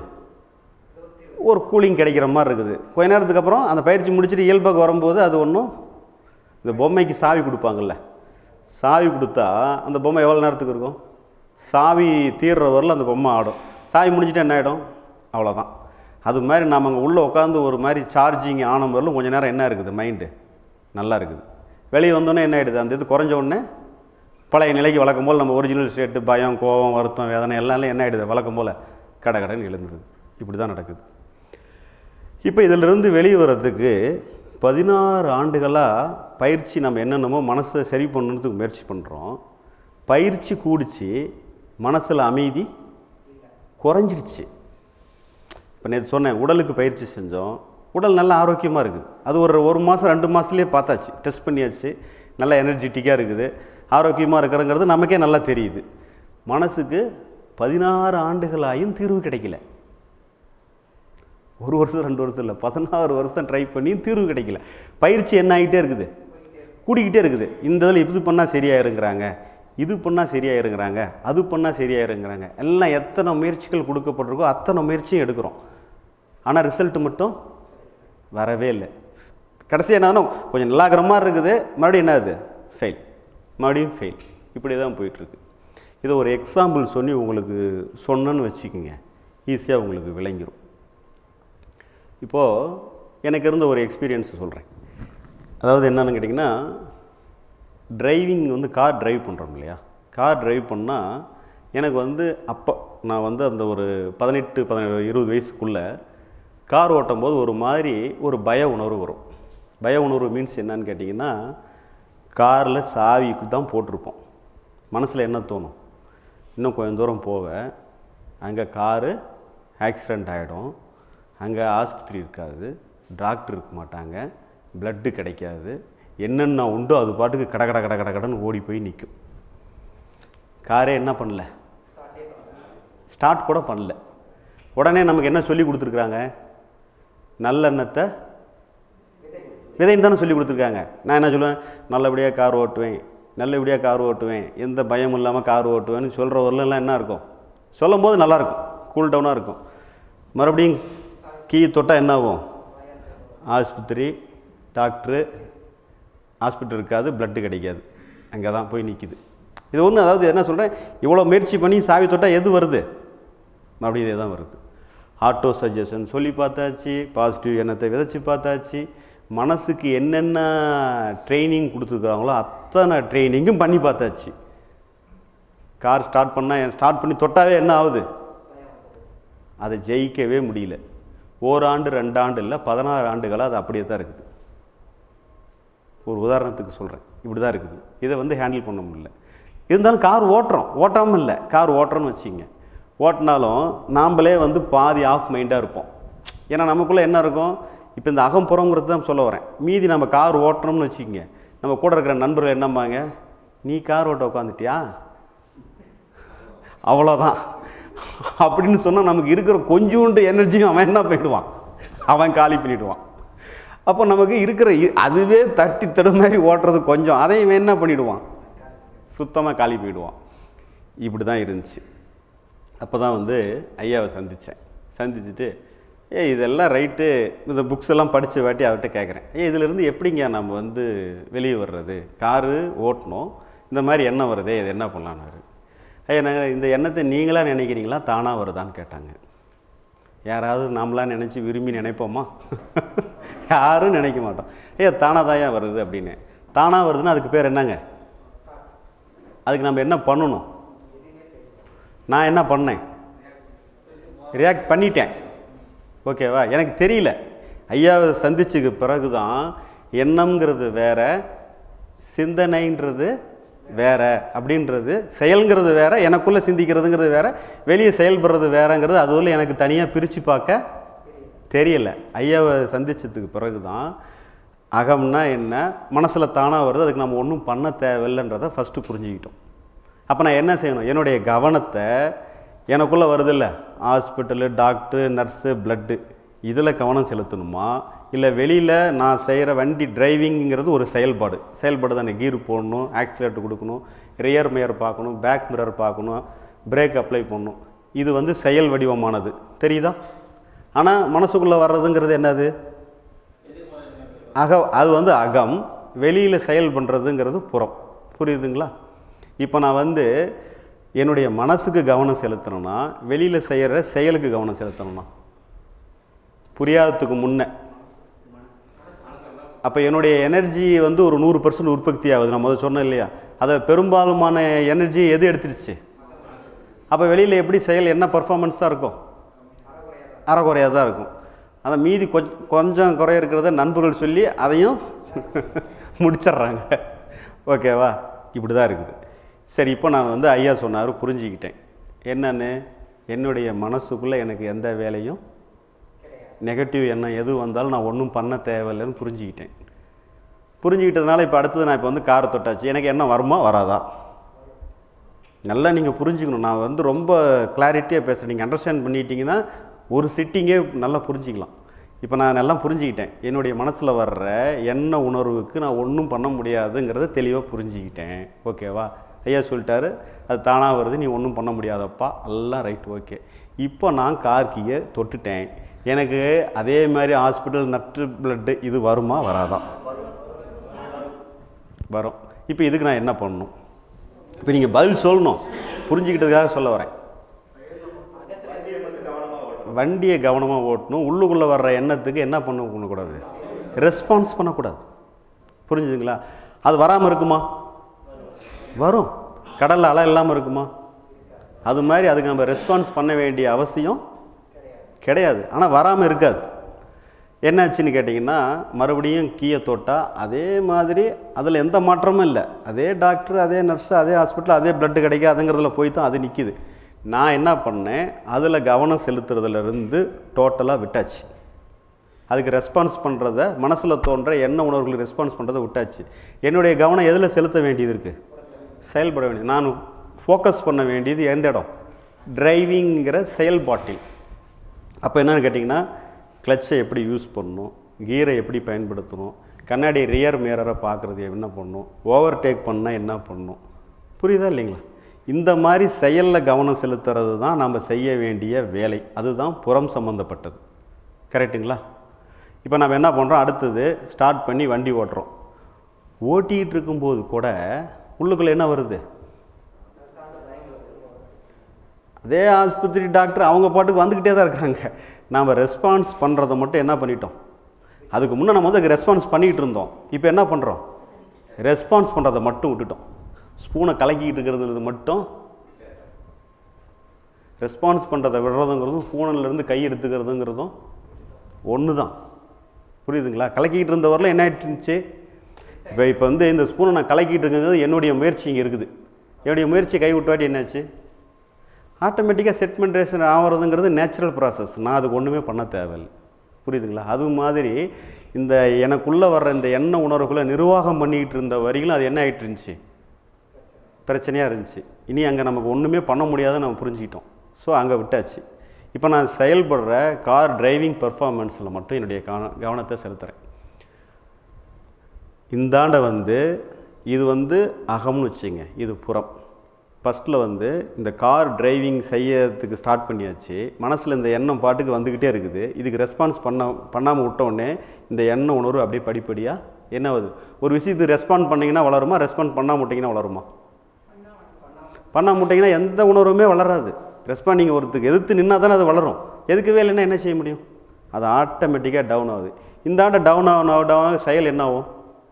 ஒரு கூலிங் கிடைக்கிற மாதிரி இருக்குது கொஞ்ச நேரத்துக்கு அப்புறம் அந்த பயிற்சி முடிச்சுட்டு இயல்பாக வரும்போது அது ஒன்றும் இந்த பொம்மைக்கு சாவி கொடுப்பாங்கல்ல சாவி கொடுத்தா அந்த பொம்மை எவ்வளோ நேரத்துக்கு இருக்கும் சாவி தீர்ற வரல அந்த பொம்மை ஆடும் சாவி முடிஞ்சிட்டு என்ன ஆகிடும் அவ்வளோதான் அது மாதிரி நாம் அங்கே உள்ளே உட்காந்து ஒரு மாதிரி சார்ஜிங் ஆன வரலும் கொஞ்சம் நேரம் என்ன இருக்குது மைண்டு நல்லா இருக்குது வெளியே வந்தோடனே என்ன ஆகிடுது அந்த இது குறைஞ்ச உடனே பழைய நிலைக்கு வழக்கம் போல் நம்ம ஒரிஜினல் ஸ்டேட்டு பயம் கோபம் வருத்தம் வேதனை எல்லாம் என்ன ஆகிடுது வழக்கம் போல் கடை கடைன்னு எழுந்துருது இப்படி தான் நடக்குது இப்போ இதிலிருந்து வெளியே வர்றதுக்கு பதினாறு ஆண்டுகளாக பயிற்சி நம்ம என்னென்னமோ மனசை சரி பண்ணணுறதுக்கு முயற்சி பண்ணுறோம் பயிற்சி கூடிச்சு மனசில் அமைதி குறைஞ்சிருச்சு இப்போ நேற்று சொன்னேன் உடலுக்கு பயிற்சி செஞ்சோம் உடல் நல்ல ஆரோக்கியமாக இருக்குது அது ஒரு ஒரு மாதம் ரெண்டு மாதத்துலேயே பார்த்தாச்சு டெஸ்ட் பண்ணியாச்சு நல்ல எனர்ஜெட்டிக்காக இருக்குது ஆரோக்கியமாக இருக்கிறங்கிறது நமக்கே நல்லா தெரியுது மனசுக்கு பதினாறு ஆண்டுகளாயும் தீர்வு கிடைக்கல ஒரு வருஷம் ரெண்டு வருஷம் இல்லை பதினாறு வருஷம் ட்ரை பண்ணி தீர்வு கிடைக்கல பயிற்சி என்ன ஆகிட்டே இருக்குது கூடிக்கிட்டே இருக்குது இந்த இதில் இது பண்ணால் சரியாயிருங்கிறாங்க இது பண்ணால் சரியாயிருங்கிறாங்க அது பண்ணால் சரியாயிருங்கிறாங்க எல்லாம் எத்தனை முயற்சிகள் கொடுக்கப்பட்டிருக்கோ அத்தனை முயற்சியும் எடுக்கிறோம் ஆனால் ரிசல்ட் மட்டும் வரவே இல்லை கடைசி என்னன்னா கொஞ்சம் நல்லாகிற மாதிரி இருக்குது மறுபடியும் என்னது ஃபெயில் மறுபடியும் ஃபெயில் இப்படி தான் போயிட்டுருக்கு இதை ஒரு எக்ஸாம்பிள் சொல்லி உங்களுக்கு சொன்னேன்னு வச்சுக்கோங்க ஈஸியாக உங்களுக்கு விளங்கிரும் இப்போது எனக்கு இருந்த ஒரு எக்ஸ்பீரியன்ஸ் சொல்கிறேன் அதாவது என்னன்னு கேட்டிங்கன்னா டிரைவிங் வந்து கார் டிரைவ் பண்ணுறோம் இல்லையா கார் டிரைவ் பண்ணால் எனக்கு வந்து அப்போ நான் வந்து அந்த ஒரு பதினெட்டு பதினேழு இருபது வயசுக்குள்ளே கார் ஓட்டும் போது ஒரு மாதிரி ஒரு பய உணர்வு வரும் பய உணர்வு மீன்ஸ் என்னன்னு கேட்டிங்கன்னா காரில் சாவி தான் போட்டிருப்போம் மனசில் என்ன தோணும் இன்னும் கொஞ்சம் தூரம் போக அங்கே காரு ஆக்சிடெண்ட் ஆகிடும் அங்கே ஆஸ்பத்திரி இருக்காது டாக்டர் இருக்க மாட்டாங்க பிளட்டு கிடைக்காது என்னென்ன உண்டோ அது பாட்டுக்கு கட கட கட கட கடன்னு ஓடி போய் நிற்கும் காரே என்ன பண்ணல ஸ்டார்ட் கூட பண்ணல உடனே நமக்கு என்ன சொல்லி கொடுத்துருக்குறாங்க நல்லெண்ணத்தை விதைன்னு தானே சொல்லி கொடுத்துருக்காங்க நான் என்ன சொல்லுவேன் நல்லபடியாக கார் ஓட்டுவேன் நல்லபடியாக கார் ஓட்டுவேன் எந்த பயம் இல்லாமல் கார் ஓட்டுவேன்னு சொல்கிற வரலாம் என்ன இருக்கும் சொல்லும் போது நல்லாயிருக்கும் கூல் டவுனாக இருக்கும் மறுபடியும் கீ தொட்டால் என்ன ஆகும் ஆஸ்பத்திரி டாக்டரு ஹாஸ்பிட்டல் இருக்காது பிளட்டு கிடைக்காது அங்கே தான் போய் நிற்கிது இது ஒன்று அதாவது என்ன சொல்கிறேன் இவ்வளோ முயற்சி பண்ணி சாவி தொட்டால் எது வருது மறுபடியும் இதே தான் வருது ஆட்டோ சஜஷன் சொல்லி பார்த்தாச்சு பாசிட்டிவ் எண்ணத்தை விதைச்சி பார்த்தாச்சு மனசுக்கு என்னென்ன ட்ரைனிங் கொடுத்துருக்குறாங்களோ அத்தனை அத்தனை ட்ரைனிங்கும் பண்ணி பார்த்தாச்சு கார் ஸ்டார்ட் பண்ணால் ஸ்டார்ட் பண்ணி தொட்டாவே என்ன ஆகுது அதை ஜெயிக்கவே முடியல ஓராண்டு ரெண்டாண்டு இல்லை பதினாறு ஆண்டுகளாக அது அப்படியே தான் இருக்குது ஒரு உதாரணத்துக்கு சொல்கிறேன் இப்படி தான் இருக்குது இதை வந்து ஹேண்டில் பண்ண முடியல இருந்தாலும் கார் ஓட்டுறோம் ஓட்டாமல் இல்லை கார் ஓட்டுறோன்னு வச்சுங்க ஓட்டினாலும் நாம்ளே வந்து பாதி ஆஃப் மைண்டாக இருப்போம் ஏன்னா நமக்குள்ளே என்ன இருக்கும் இப்போ இந்த அகம்புறங்கிறது தான் சொல்ல வரேன் மீதி நம்ம கார் ஓட்டுறோம்னு வச்சுக்கோங்க நம்ம கூட இருக்கிற நண்பர்கள் என்னம்பாங்க நீ கார் ஓட்ட உட்காந்துட்டியா அவ்வளோதான் அப்படின்னு சொன்னால் நமக்கு இருக்கிற கொஞ்சோண்டு எனர்ஜியும் அவன் என்ன பண்ணிடுவான் அவன் காலி பண்ணிடுவான் அப்போ நமக்கு இருக்கிற இ- அதுவே தட்டி தடுமாறி ஓட்டுறது கொஞ்சம் அதையும் இவன் என்ன பண்ணிடுவான் சுத்தமாக காலி போயிடுவான் இப்படி தான் இருந்துச்சு அப்போ தான் வந்து ஐயாவை சந்தித்தேன் சந்திச்சுட்டு ஏ இதெல்லாம் ரைட்டு இந்த புக்ஸ் எல்லாம் படித்த வாட்டி அவர்கிட்ட கேட்குறேன் ஏ இதிலிருந்து எப்படிங்க நம்ம வந்து வெளியே வர்றது காரு ஓட்டணும் இந்த மாதிரி எண்ணம் வருதே இது என்ன பண்ணலான்னாரு ஐயா நாங்கள் இந்த எண்ணத்தை நீங்களாக நினைக்கிறீங்களா தானாக வருதான்னு கேட்டாங்க யாராவது நாமளாக நினச்சி விரும்பி நினைப்போமா யாரும் நினைக்க மாட்டோம் ஐயா தானாக தாயா வருது அப்படின்னு தானாக வருதுன்னா அதுக்கு பேர் என்னங்க அதுக்கு நம்ம என்ன பண்ணணும் நான் என்ன பண்ணேன் ரியாக்ட் பண்ணிட்டேன் ஓகேவா எனக்கு தெரியல ஐயாவை சந்திச்சதுக்கு பிறகு தான் எண்ணம்ங்கிறது வேற சிந்தனைன்றது வேற அப்படின்றது செயல்ங்கிறது வேற எனக்குள்ளே சிந்திக்கிறதுங்கிறது வேற வெளியே செயல்படுறது வேறங்கிறது அதுவும் எனக்கு தனியாக பிரித்து பார்க்க தெரியல ஐயாவை சந்திச்சதுக்கு பிறகு தான் அகம்னா என்ன மனசில் தானாக வருது அதுக்கு நம்ம ஒன்றும் பண்ண தேவையில்லைன்றதை ஃபஸ்ட்டு புரிஞ்சுக்கிட்டோம் அப்போ நான் என்ன செய்யணும் என்னுடைய கவனத்தை எனக்குள்ளே வருதில்ல ஹாஸ்பிட்டலு டாக்டரு நர்ஸு பிளட்டு இதில் கவனம் செலுத்தணுமா இல்லை வெளியில் நான் செய்கிற வண்டி டிரைவிங்கிறது ஒரு செயல்பாடு செயல்பாடு தானே கீர் போடணும் ஆக்சிலேட்டர் கொடுக்கணும் ரியர் மிரர் பார்க்கணும் பேக் மிரர் பார்க்கணும் பிரேக் அப்ளை பண்ணணும் இது வந்து செயல் வடிவமானது தெரியுதா ஆனால் மனசுக்குள்ளே வர்றதுங்கிறது என்னது அக அது வந்து அகம் வெளியில் செயல் பண்ணுறதுங்கிறது புறம் புரியுதுங்களா இப்போ நான் வந்து என்னுடைய மனசுக்கு கவனம் செலுத்தணும்னா வெளியில் செய்கிற செயலுக்கு கவனம் செலுத்தணும்னா புரியாததுக்கு முன்ன அப்போ என்னுடைய எனர்ஜி வந்து ஒரு நூறு பர்சன்ட் உற்பத்தி ஆகுது நான் முதல்ல சொன்னேன் இல்லையா அதை பெரும்பாலுமான எனர்ஜி எது எடுத்துடுச்சு அப்போ வெளியில் எப்படி செயல் என்ன பர்ஃபார்மன்ஸ் தான் இருக்கும் அறகுறையாக தான் இருக்கும் அந்த மீதி கொஞ்ச கொஞ்சம் குறை இருக்கிறத நண்பர்கள் சொல்லி அதையும் முடிச்சிடுறாங்க ஓகேவா இப்படி தான் இருக்குது சரி இப்போ நான் வந்து ஐயா சொன்னார் புரிஞ்சுக்கிட்டேன் என்னன்னு என்னுடைய மனசுக்குள்ளே எனக்கு எந்த வேலையும் நெகட்டிவ் எண்ணம் எது வந்தாலும் நான் ஒன்றும் பண்ண தேவையில்லைன்னு புரிஞ்சுக்கிட்டேன் புரிஞ்சுக்கிட்டதுனால இப்போ அடுத்தது நான் இப்போ வந்து காரை தொட்டாச்சு எனக்கு என்ன வருமா வராதா நல்லா நீங்கள் புரிஞ்சுக்கணும் நான் வந்து ரொம்ப கிளாரிட்டியாக பேசுகிறேன் நீங்கள் அண்டர்ஸ்டாண்ட் பண்ணிட்டீங்கன்னா ஒரு சிட்டிங்கே நல்லா புரிஞ்சிக்கலாம் இப்போ நான் நல்லா புரிஞ்சுக்கிட்டேன் என்னுடைய மனசில் வர்ற எண்ண உணர்வுக்கு நான் ஒன்றும் பண்ண முடியாதுங்கிறத தெளிவாக புரிஞ்சுக்கிட்டேன் ஓகேவா ஐயா சொல்லிட்டாரு அது தானாக வருது நீ ஒன்றும் பண்ண முடியாதப்பா எல்லாம் ரைட் ஓகே இப்போ நான் கார்கியை தொட்டுட்டேன் எனக்கு அதே மாதிரி ஹாஸ்பிட்டல் நட்டு பிளட்டு இது வருமா வராதா வரும் இப்போ இதுக்கு நான் என்ன பண்ணணும் இப்போ நீங்கள் பதில் சொல்லணும் புரிஞ்சுக்கிட்டதுக்காக சொல்ல வரேன் வண்டியை கவனமாக ஓட்டணும் உள்ளுக்குள்ளே வர்ற எண்ணத்துக்கு என்ன பண்ண பண்ணக்கூடாது ரெஸ்பான்ஸ் பண்ணக்கூடாது புரிஞ்சுதுங்களா அது வராமல் இருக்குமா வரும் கடலில் அலை இல்லாமல் இருக்குமா அது மாதிரி அதுக்கு நம்ம ரெஸ்பான்ஸ் பண்ண வேண்டிய அவசியம் கிடையாது ஆனால் வராமல் இருக்காது என்னாச்சுன்னு கேட்டிங்கன்னா மறுபடியும் கீயை தொட்டா அதே மாதிரி அதில் எந்த மாற்றமும் இல்லை அதே டாக்டர் அதே நர்ஸு அதே ஹாஸ்பிட்டல் அதே பிளட்டு கிடைக்காதுங்கிறதுல போய் தான் அது நிற்கிது நான் என்ன பண்ணேன் அதில் கவனம் செலுத்துறதுலேருந்து டோட்டலாக விட்டாச்சு அதுக்கு ரெஸ்பான்ஸ் பண்ணுறத மனசில் தோன்ற எண்ண உணர்வுகளுக்கு ரெஸ்பான்ஸ் பண்ணுறதை விட்டாச்சு என்னுடைய கவனம் எதில் செலுத்த வேண்டியது இருக்குது செயல்பட வேண்டியது நான் ஃபோக்கஸ் பண்ண வேண்டியது எந்த இடம் டிரைவிங்கிற செயல்பாட்டில் அப்போ என்னன்னு கேட்டிங்கன்னா கிளச்சை எப்படி யூஸ் பண்ணணும் கீரை எப்படி பயன்படுத்தணும் கண்ணாடி ரியர் மிரரை பார்க்குறது என்ன பண்ணணும் ஓவர் டேக் பண்ணால் என்ன பண்ணணும் புரியுதா இல்லைங்களா இந்த மாதிரி செயலில் கவனம் செலுத்துறது தான் நம்ம செய்ய வேண்டிய வேலை அதுதான் புறம் சம்மந்தப்பட்டது கரெக்ட்டுங்களா இப்போ நம்ம என்ன பண்ணுறோம் அடுத்தது ஸ்டார்ட் பண்ணி வண்டி ஓட்டுறோம் ஓட்டிகிட்டு இருக்கும்போது கூட உள்ளுக்குள்ளே என்ன வருது அதே ஆஸ்பத்திரி டாக்டர் அவங்க பாட்டுக்கு வந்துக்கிட்டே தான் இருக்காங்க நாம் ரெஸ்பான்ஸ் பண்ணுறதை மட்டும் என்ன பண்ணிட்டோம் அதுக்கு முன்னே நம்ம வந்து ரெஸ்பான்ஸ் பண்ணிக்கிட்டு இருந்தோம் இப்போ என்ன பண்ணுறோம் ரெஸ்பான்ஸ் பண்ணுறதை மட்டும் விட்டுட்டோம் ஸ்பூனை கலக்கிக்கிட்டு இருக்கிறது மட்டும் ரெஸ்பான்ஸ் பண்ணுறதை விடுறதுங்கிறதும் ஸ்பூனிலேருந்து கை எடுத்துக்கிறதுங்கிறதும் ஒன்று தான் புரியுதுங்களா கலக்கிக்கிட்டு இருந்த வரல என்ன ஆயிடுச்சு இப்போ இப்போ வந்து இந்த ஸ்பூனை நான் கலக்கிட்டு இருக்கிறது என்னுடைய முயற்சி இங்கே இருக்குது என்னுடைய முயற்சி கை விட்டுவாட்டி என்னாச்சு ஆட்டோமேட்டிக்காக செட்மெண்டேஷன் ஆகிறதுங்கிறது நேச்சுரல் ப்ராசஸ் நான் அதுக்கு ஒன்றுமே பண்ண தேவையில்லை புரியுதுங்களா அது மாதிரி இந்த எனக்குள்ளே வர்ற இந்த எண்ண உணர்வுகளை நிர்வாகம் பண்ணிக்கிட்டு இருந்த வரையிலும் அது என்ன ஆகிட்டு இருந்துச்சு பிரச்சனையாக இருந்துச்சு இனி அங்கே நமக்கு ஒன்றுமே பண்ண முடியாதுன்னு நம்ம புரிஞ்சுக்கிட்டோம் ஸோ அங்கே விட்டாச்சு இப்போ நான் செயல்படுற கார் டிரைவிங் பெர்ஃபார்மன்ஸில் மட்டும் என்னுடைய கவன கவனத்தை செலுத்துகிறேன் இந்தாண்ட வந்து இது வந்து அகம்னு வச்சுங்க இது புறம் ஃபஸ்ட்டில் வந்து இந்த கார் டிரைவிங் செய்யறதுக்கு ஸ்டார்ட் பண்ணியாச்சு மனசில் இந்த எண்ணம் பாட்டுக்கு வந்துக்கிட்டே இருக்குது இதுக்கு ரெஸ்பான்ஸ் பண்ண பண்ணாமல் விட்டோடனே இந்த எண்ண உணர்வு அப்படியே படிப்படியாக என்ன ஆகுது ஒரு விஷயத்துக்கு ரெஸ்பாண்ட் பண்ணிங்கன்னா வளருமா ரெஸ்பாண்ட் பண்ணாம விட்டிங்கன்னா வளருமா பண்ணாம விட்டிங்கன்னா எந்த உணர்வுமே வளராது ரெஸ்பாண்ட் நீங்கள் ஒருத்துக்கு எதிர்த்து நின்னா தானே அது வளரும் எதுக்கவே இல்லைன்னா என்ன செய்ய முடியும் அது ஆட்டோமேட்டிக்காக டவுன் ஆகுது இந்த ஆண்டு டவுன் ஆகும் டவுன் ஆகும் செயல் என்ன ஆகும்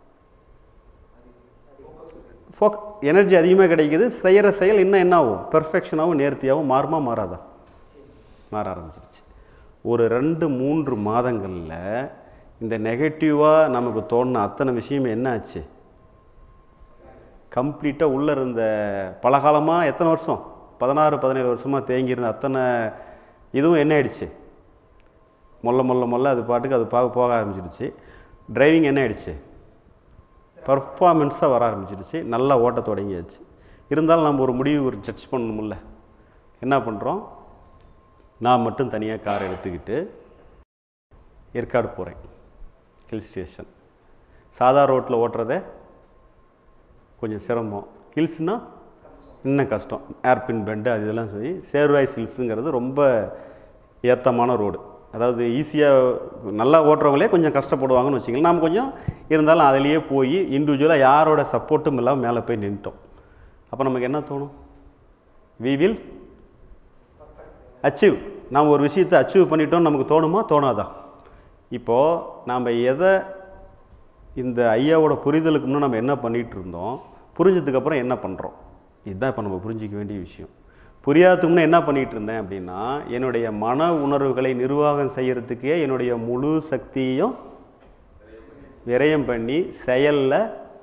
ஃபோக் எனர்ஜி அதிகமாக கிடைக்குது செய்கிற செயல் இன்னும் என்ன ஆகும் பெர்ஃபெக்ஷனாகவும் நேர்த்தியாகவும் மாறுமா மாறாதா மாற ஆரம்பிச்சிருச்சு ஒரு ரெண்டு மூன்று மாதங்களில் இந்த நெகட்டிவாக நமக்கு தோணுன அத்தனை விஷயம் என்ன ஆச்சு கம்ப்ளீட்டாக உள்ளே இருந்த பல காலமாக எத்தனை வருஷம் பதினாறு பதினேழு வருஷமாக தேங்கியிருந்த அத்தனை இதுவும் என்ன ஆயிடுச்சு மொல்ல மொல்ல மொல்ல அது பாட்டுக்கு அது பார்க்க போக ஆரம்பிச்சிடுச்சு டிரைவிங் என்ன ஆயிடுச்சு பர்ஃபார்மன்ஸாக வர ஆரம்பிச்சிடுச்சு நல்லா ஓட்ட தொடங்கியாச்சு இருந்தாலும் நம்ம ஒரு முடிவு ஒரு ஜட்ஜ் பண்ணணும்ல என்ன பண்ணுறோம் நான் மட்டும் தனியாக கார் எடுத்துக்கிட்டு ஏற்காடு போகிறேன் ஹில் ஸ்டேஷன் சாதா ரோட்டில் ஓட்டுறதே கொஞ்சம் சிரமம் ஹில்ஸ்னால் இன்னும் கஷ்டம் ஏர்பின் பெண்டு அது இதெல்லாம் சொல்லி சேர்வாய்ஸ் ஹில்ஸுங்கிறது ரொம்ப ஏத்தமான ரோடு அதாவது ஈஸியாக நல்லா ஓட்டுறவங்களே கொஞ்சம் கஷ்டப்படுவாங்கன்னு வச்சுக்கலாம் நாம் கொஞ்சம் இருந்தாலும் அதிலேயே போய் இண்டிவிஜுவலாக யாரோட சப்போர்ட்டும் இல்லாமல் மேலே போய் நின்ட்டோம் அப்போ நமக்கு என்ன தோணும் வி வில் அச்சீவ் நாம் ஒரு விஷயத்தை அச்சீவ் பண்ணிட்டோம் நமக்கு தோணுமா தோணாதா இப்போது நாம் எதை இந்த ஐயாவோட புரிதலுக்கு முன்னே நம்ம என்ன பண்ணிகிட்டு இருந்தோம் புரிஞ்சதுக்கப்புறம் என்ன பண்ணுறோம் இதுதான் இப்போ நம்ம புரிஞ்சிக்க வேண்டிய விஷயம் புரியாததுக்கு முன்னே என்ன பண்ணிகிட்டு இருந்தேன் அப்படின்னா என்னுடைய மன உணர்வுகளை நிர்வாகம் செய்யறதுக்கே என்னுடைய முழு சக்தியையும் விரயம் பண்ணி செயலில்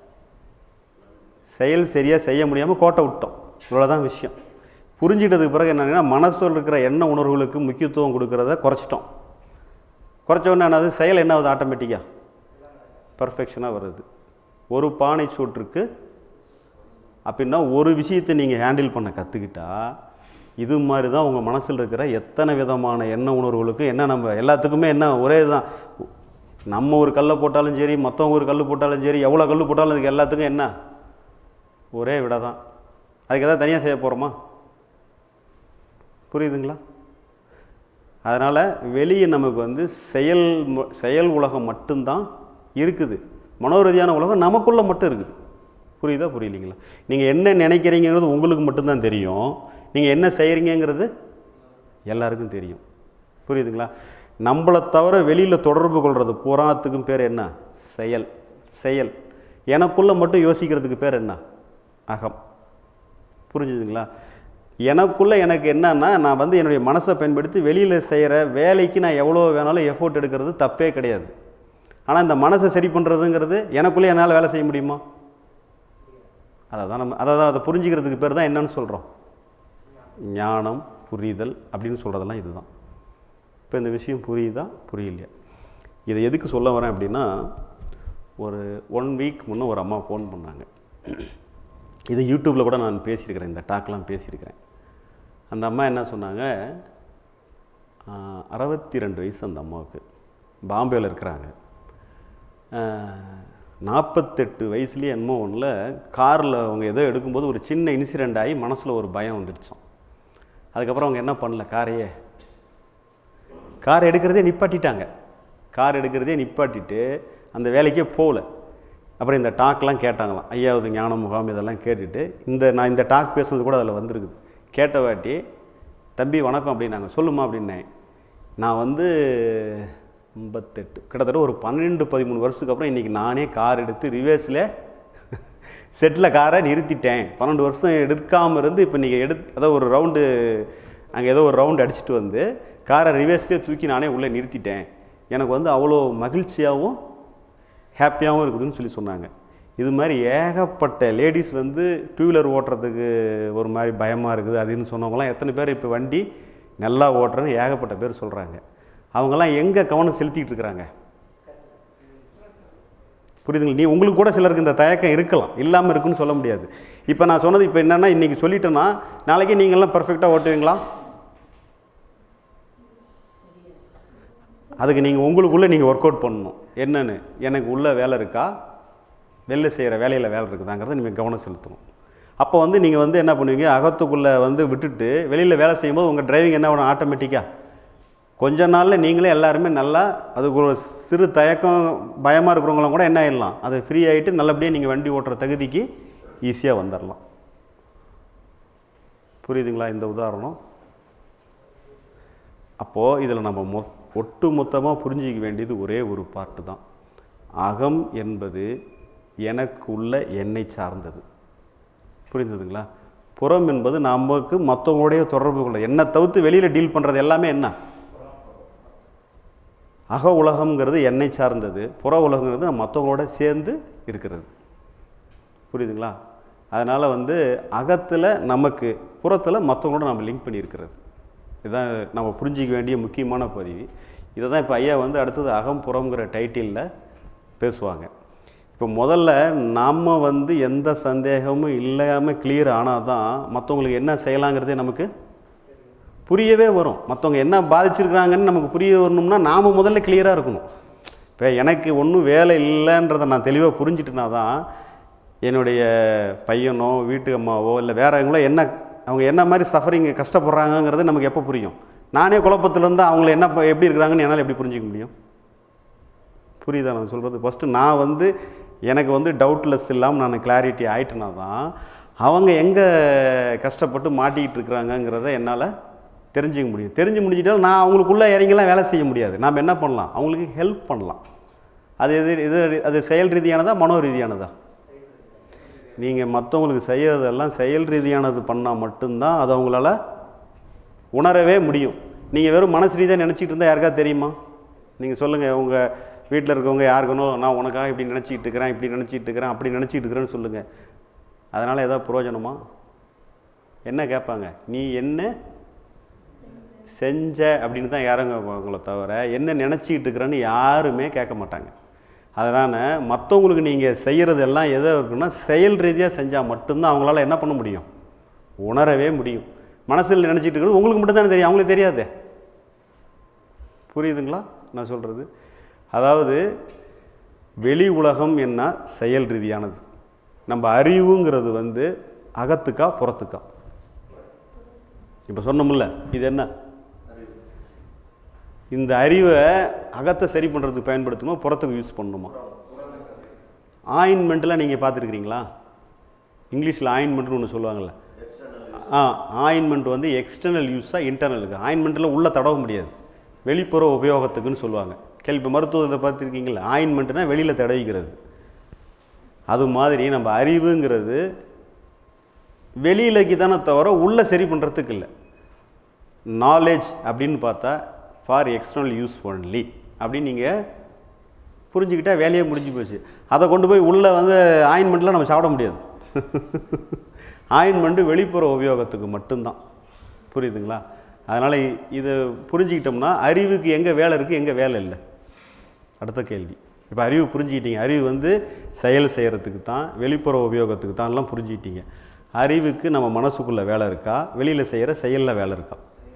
செயல் சரியாக செய்ய முடியாமல் கோட்டை விட்டோம் இவ்வளோதான் விஷயம் புரிஞ்சிட்டதுக்கு பிறகு என்னன்னா மனசில் இருக்கிற எண்ண உணர்வுகளுக்கு முக்கியத்துவம் கொடுக்கறத குறைச்சிட்டோம் குறைச்ச உடனே என்னது செயல் என்ன ஆகுது ஆட்டோமேட்டிக்காக பர்ஃபெக்ஷனாக வருது ஒரு பானை சூட்டுருக்கு அப்படின்னா ஒரு விஷயத்தை நீங்கள் ஹேண்டில் பண்ண கற்றுக்கிட்டா இது மாதிரி தான் உங்கள் மனசில் இருக்கிற எத்தனை விதமான எண்ண உணர்வுகளுக்கும் என்ன நம்ம எல்லாத்துக்குமே என்ன ஒரே தான் நம்ம ஒரு கல்லை போட்டாலும் சரி மற்றவங்க ஒரு கல் போட்டாலும் சரி எவ்வளோ கல் போட்டாலும் அதுக்கு எல்லாத்துக்கும் என்ன ஒரே விட தான் அதுக்கு எதாவது தனியாக செய்ய போகிறோமா புரியுதுங்களா அதனால் வெளியே நமக்கு வந்து செயல் மு- செயல் உலகம் மட்டும்தான் இருக்குது மனோரீதியான உலகம் நமக்குள்ளே மட்டும் இருக்குது புரியுதா புரியலைங்களா நீங்கள் என்ன நினைக்கிறீங்கிறது உங்களுக்கு மட்டும்தான் தெரியும் நீங்கள் என்ன செய்கிறீங்கிறது எல்லாருக்கும் தெரியும் புரியுதுங்களா நம்மளை தவிர வெளியில் தொடர்பு கொள்வது புறாத்துக்கும் பேர் என்ன செயல் செயல் எனக்குள்ளே மட்டும் யோசிக்கிறதுக்கு பேர் என்ன அகம் புரிஞ்சுதுங்களா எனக்குள்ளே எனக்கு என்னன்னா நான் வந்து என்னுடைய மனசை பயன்படுத்தி வெளியில் செய்கிற வேலைக்கு நான் எவ்வளோ வேணாலும் எஃபோர்ட் எடுக்கிறது தப்பே கிடையாது ஆனால் இந்த மனசை சரி பண்ணுறதுங்கிறது எனக்குள்ளே என்னால் வேலை செய்ய முடியுமா அதை தான் நம்ம அதை தான் அதை புரிஞ்சுக்கிறதுக்கு பேர் தான் என்னன்னு சொல்கிறோம் ஞானம் புரிதல் அப்படின்னு சொல்கிறதெல்லாம் இதுதான் இப்போ இந்த விஷயம் புரியுதா புரியலையா இதை எதுக்கு சொல்ல வரேன் அப்படின்னா ஒரு ஒன் வீக் முன்னே ஒரு அம்மா ஃபோன் பண்ணாங்க இது யூடியூப்பில் கூட நான் பேசியிருக்கிறேன் இந்த டாக்லாம் பேசியிருக்கிறேன் அந்த அம்மா என்ன சொன்னாங்க அறுபத்தி ரெண்டு வயசு அந்த அம்மாவுக்கு பாம்பேயில் இருக்கிறாங்க நாற்பத்தெட்டு வயசுலேயே என்னமோ ஒன்றில் காரில் அவங்க ஏதோ எடுக்கும்போது ஒரு சின்ன இன்சிடெண்ட் ஆகி மனசில் ஒரு பயம் வந்துடுச்சாம் அதுக்கப்புறம் அவங்க என்ன பண்ணல காரையே கார் எடுக்கிறதே நிப்பாட்டிட்டாங்க கார் எடுக்கிறதே நிப்பாட்டிட்டு அந்த வேலைக்கே போகல அப்புறம் இந்த டாக்லாம் கேட்டாங்களாம் ஐயாவது ஞான முகாம் இதெல்லாம் கேட்டுட்டு இந்த நான் இந்த டாக் பேசுனது கூட அதில் வந்திருக்குது கேட்ட வாட்டி தம்பி வணக்கம் அப்படின்னாங்க சொல்லுமா அப்படின்னேன் நான் வந்து ஐம்பத்தெட்டு கிட்டத்தட்ட ஒரு பன்னெண்டு பதிமூணு வருஷத்துக்கு அப்புறம் இன்றைக்கி நானே கார் எடுத்து ரிவேர்ஸில் செட்டில் காரை நிறுத்திட்டேன் பன்னெண்டு வருஷம் எடுக்காமல் இருந்து இப்போ நீங்கள் எடு அதாவது ஒரு ரவுண்டு அங்கே ஏதோ ஒரு ரவுண்டு அடிச்சுட்டு வந்து காரை ரிவர்ஸ்லேயே தூக்கி நானே உள்ளே நிறுத்திட்டேன் எனக்கு வந்து அவ்வளோ மகிழ்ச்சியாகவும் ஹாப்பியாகவும் இருக்குதுன்னு சொல்லி சொன்னாங்க இது மாதிரி ஏகப்பட்ட லேடிஸ் வந்து டூ வீலர் ஓட்டுறதுக்கு ஒரு மாதிரி பயமாக இருக்குது அதுன்னு சொன்னவங்களாம் எத்தனை பேர் இப்போ வண்டி நல்லா ஓட்டுறேன்னு ஏகப்பட்ட பேர் சொல்கிறாங்க அவங்கெல்லாம் எங்கே கவனம் செலுத்திட்டு இருக்கிறாங்க புரியுதுங்களா நீ உங்களுக்கு கூட சிலருக்கு இந்த தயக்கம் இருக்கலாம் இல்லாமல் இருக்குன்னு சொல்ல முடியாது இப்போ நான் சொன்னது இப்போ என்னென்னா இன்றைக்கி சொல்லிட்டேன்னா நாளைக்கு நீங்கள்லாம் பர்ஃபெக்டாக ஓட்டுவீங்களா அதுக்கு நீங்கள் உங்களுக்குள்ளே நீங்கள் ஒர்க் அவுட் பண்ணணும் என்னன்னு எனக்கு உள்ள வேலை இருக்கா வெளில செய்கிற வேலையில் வேலை இருக்குதாங்கிறத நீங்கள் கவனம் செலுத்தணும் அப்போ வந்து நீங்கள் வந்து என்ன பண்ணுவீங்க அகத்துக்குள்ளே வந்து விட்டுட்டு வெளியில் வேலை செய்யும்போது உங்கள் டிரைவிங் என்ன ஆகணும் ஆட்டோமேட்டிக்காக கொஞ்ச நாளில் நீங்களே எல்லாருமே நல்லா அதுக்கு ஒரு சிறு தயக்கம் பயமாக இருக்கிறவங்களாம் கூட என்ன ஆயிடலாம் அது ஃப்ரீ ஆகிட்டு நல்லபடியாக நீங்கள் வண்டி ஓட்டுற தகுதிக்கு ஈஸியாக வந்துடலாம் புரியுதுங்களா இந்த உதாரணம் அப்போது இதில் நம்ம மொ ஒட்டு மொத்தமாக புரிஞ்சிக்க வேண்டியது ஒரே ஒரு பாட்டு தான் அகம் என்பது எனக்கு உள்ள என்னை சார்ந்தது புரிந்ததுங்களா புறம் என்பது நமக்கு மற்றவங்களுடைய தொடர்பு கொள்ள என்னை தவிர்த்து வெளியில் டீல் பண்ணுறது எல்லாமே என்ன அக உலகம்ங்கிறது என்னை சார்ந்தது புற உலகங்கிறது நம்ம மற்றவங்களோட சேர்ந்து இருக்கிறது புரியுதுங்களா அதனால் வந்து அகத்தில் நமக்கு புறத்தில் மற்றவங்களோட நம்ம லிங்க் பண்ணியிருக்கிறது இதுதான் நம்ம புரிஞ்சிக்க வேண்டிய முக்கியமான பதிவு இதை தான் இப்போ ஐயா வந்து அடுத்தது அகம் புறம்ங்கிற டைட்டிலில் பேசுவாங்க இப்போ முதல்ல நாம் வந்து எந்த சந்தேகமும் இல்லாமல் கிளியர் ஆனால் தான் மற்றவங்களுக்கு என்ன செய்யலாங்கிறதே நமக்கு புரியவே வரும் மற்றவங்க என்ன பாதிச்சிருக்கிறாங்கன்னு நமக்கு புரிய வரணும்னா நாம் முதல்ல கிளியராக இருக்கணும் இப்போ எனக்கு ஒன்றும் வேலை இல்லைன்றதை நான் தெளிவாக புரிஞ்சிட்டேனா தான் என்னுடைய பையனோ வீட்டு அம்மாவோ இல்லை வேறவங்களோ என்ன அவங்க என்ன மாதிரி சஃபரிங் கஷ்டப்படுறாங்கங்கிறது நமக்கு எப்போ புரியும் நானே குழப்பத்துல இருந்து அவங்கள என்ன ப- எப்படி இருக்கிறாங்கன்னு என்னால் எப்படி புரிஞ்சிக்க முடியும் புரியுதா நான் சொல்கிறது ஃபஸ்ட்டு நான் வந்து எனக்கு வந்து டவுட்லெஸ் இல்லாமல் நான் கிளாரிட்டி ஆயிட்டேனா தான் அவங்க எங்கே கஷ்டப்பட்டு மாட்டிக்கிட்டு இருக்கிறாங்கங்கிறத என்னால் தெரிஞ்சுக்க முடியும் தெரிஞ்சு முடிஞ்சிட்டாலும் நான் அவங்களுக்குள்ளே இறங்கிலாம் வேலை செய்ய முடியாது நாம் என்ன பண்ணலாம் அவங்களுக்கு ஹெல்ப் பண்ணலாம் அது எது இது அது செயல் ரீதியானதா மனோ ரீதியானதா நீங்கள் மற்றவங்களுக்கு செய்யறதெல்லாம் செயல் ரீதியானது பண்ணால் மட்டும்தான் அது அவங்களால உணரவே முடியும் நீங்கள் வெறும் மனசு ரீதியாக நினச்சிட்டு இருந்தால் யாருக்கா தெரியுமா நீங்கள் சொல்லுங்கள் உங்கள் வீட்டில் இருக்கவங்க யாருக்கணும் நான் உனக்காக இப்படி நினச்சிட்டு இருக்கிறேன் இப்படி நினச்சிட்டு இருக்கிறேன் அப்படி நினச்சிட்டு இருக்கிறேன்னு சொல்லுங்கள் அதனால் ஏதாவது பிரயோஜனமா என்ன கேட்பாங்க நீ என்ன செஞ்ச அப்படின்னு தான் யாரும் கேட்பாங்களே தவிர என்ன நினச்சிக்கிட்டு இருக்கிறேன்னு யாருமே கேட்க மாட்டாங்க அதனால் மற்றவங்களுக்கு நீங்கள் செய்கிறது எல்லாம் எதை இருக்குன்னா செயல் ரீதியாக செஞ்சால் மட்டும்தான் அவங்களால என்ன பண்ண முடியும் உணரவே முடியும் மனசில் நினச்சிட்டு இருக்கிறது உங்களுக்கு மட்டும் தானே தெரியும் அவங்களுக்கு தெரியாதே புரியுதுங்களா நான் சொல்கிறது அதாவது வெளி உலகம் என்ன செயல் ரீதியானது நம்ம அறிவுங்கிறது வந்து அகத்துக்கா புறத்துக்கா இப்போ சொன்னோம்ல இது என்ன இந்த அறிவை அகத்தை சரி பண்ணுறதுக்கு பயன்படுத்தணுமா புறத்துக்கு யூஸ் பண்ணணுமா ஆயின்மெண்ட்லாம் நீங்கள் பார்த்துருக்கிறீங்களா இங்கிலீஷில் ஆயின்மெண்ட்னு ஒன்று சொல்லுவாங்கள்ல ஆ ஆயின்மெண்ட் வந்து எக்ஸ்டர்னல் யூஸாக இன்டர்னலுக்கு ஆயின்மெண்ட்டில் உள்ளே தடவ முடியாது வெளிப்புற உபயோகத்துக்குன்னு சொல்லுவாங்க கேள்வி மருத்துவத்தை பார்த்துருக்கீங்களா ஆயின்மெண்ட்னா வெளியில் தடவிக்கிறது அது மாதிரி நம்ம அறிவுங்கிறது வெளியிலக்கு தானே தவிர உள்ளே சரி பண்ணுறதுக்கு இல்லை நாலேஜ் அப்படின்னு பார்த்தா ஃபார் எக்ஸ்டர்னல் யூஸ் ஒன்லி அப்படின்னு நீங்கள் புரிஞ்சுக்கிட்டா வேலையே முடிஞ்சு போச்சு அதை கொண்டு போய் உள்ளே வந்து ஆயின்மெண்ட்லாம் நம்ம சாப்பிட முடியாது ஆயின்மெண்ட்டு வெளிப்புற உபயோகத்துக்கு மட்டும்தான் புரியுதுங்களா அதனால் இதை புரிஞ்சுக்கிட்டோம்னா அறிவுக்கு எங்கே வேலை இருக்குது எங்கே வேலை இல்லை அடுத்த கேள்வி இப்போ அறிவு புரிஞ்சுக்கிட்டீங்க அறிவு வந்து செயல் செய்கிறதுக்கு தான் வெளிப்புற உபயோகத்துக்கு தான்லாம் புரிஞ்சுக்கிட்டீங்க அறிவுக்கு நம்ம மனசுக்குள்ளே வேலை இருக்கா வெளியில் செய்கிற செயலில் வேலை இருக்கா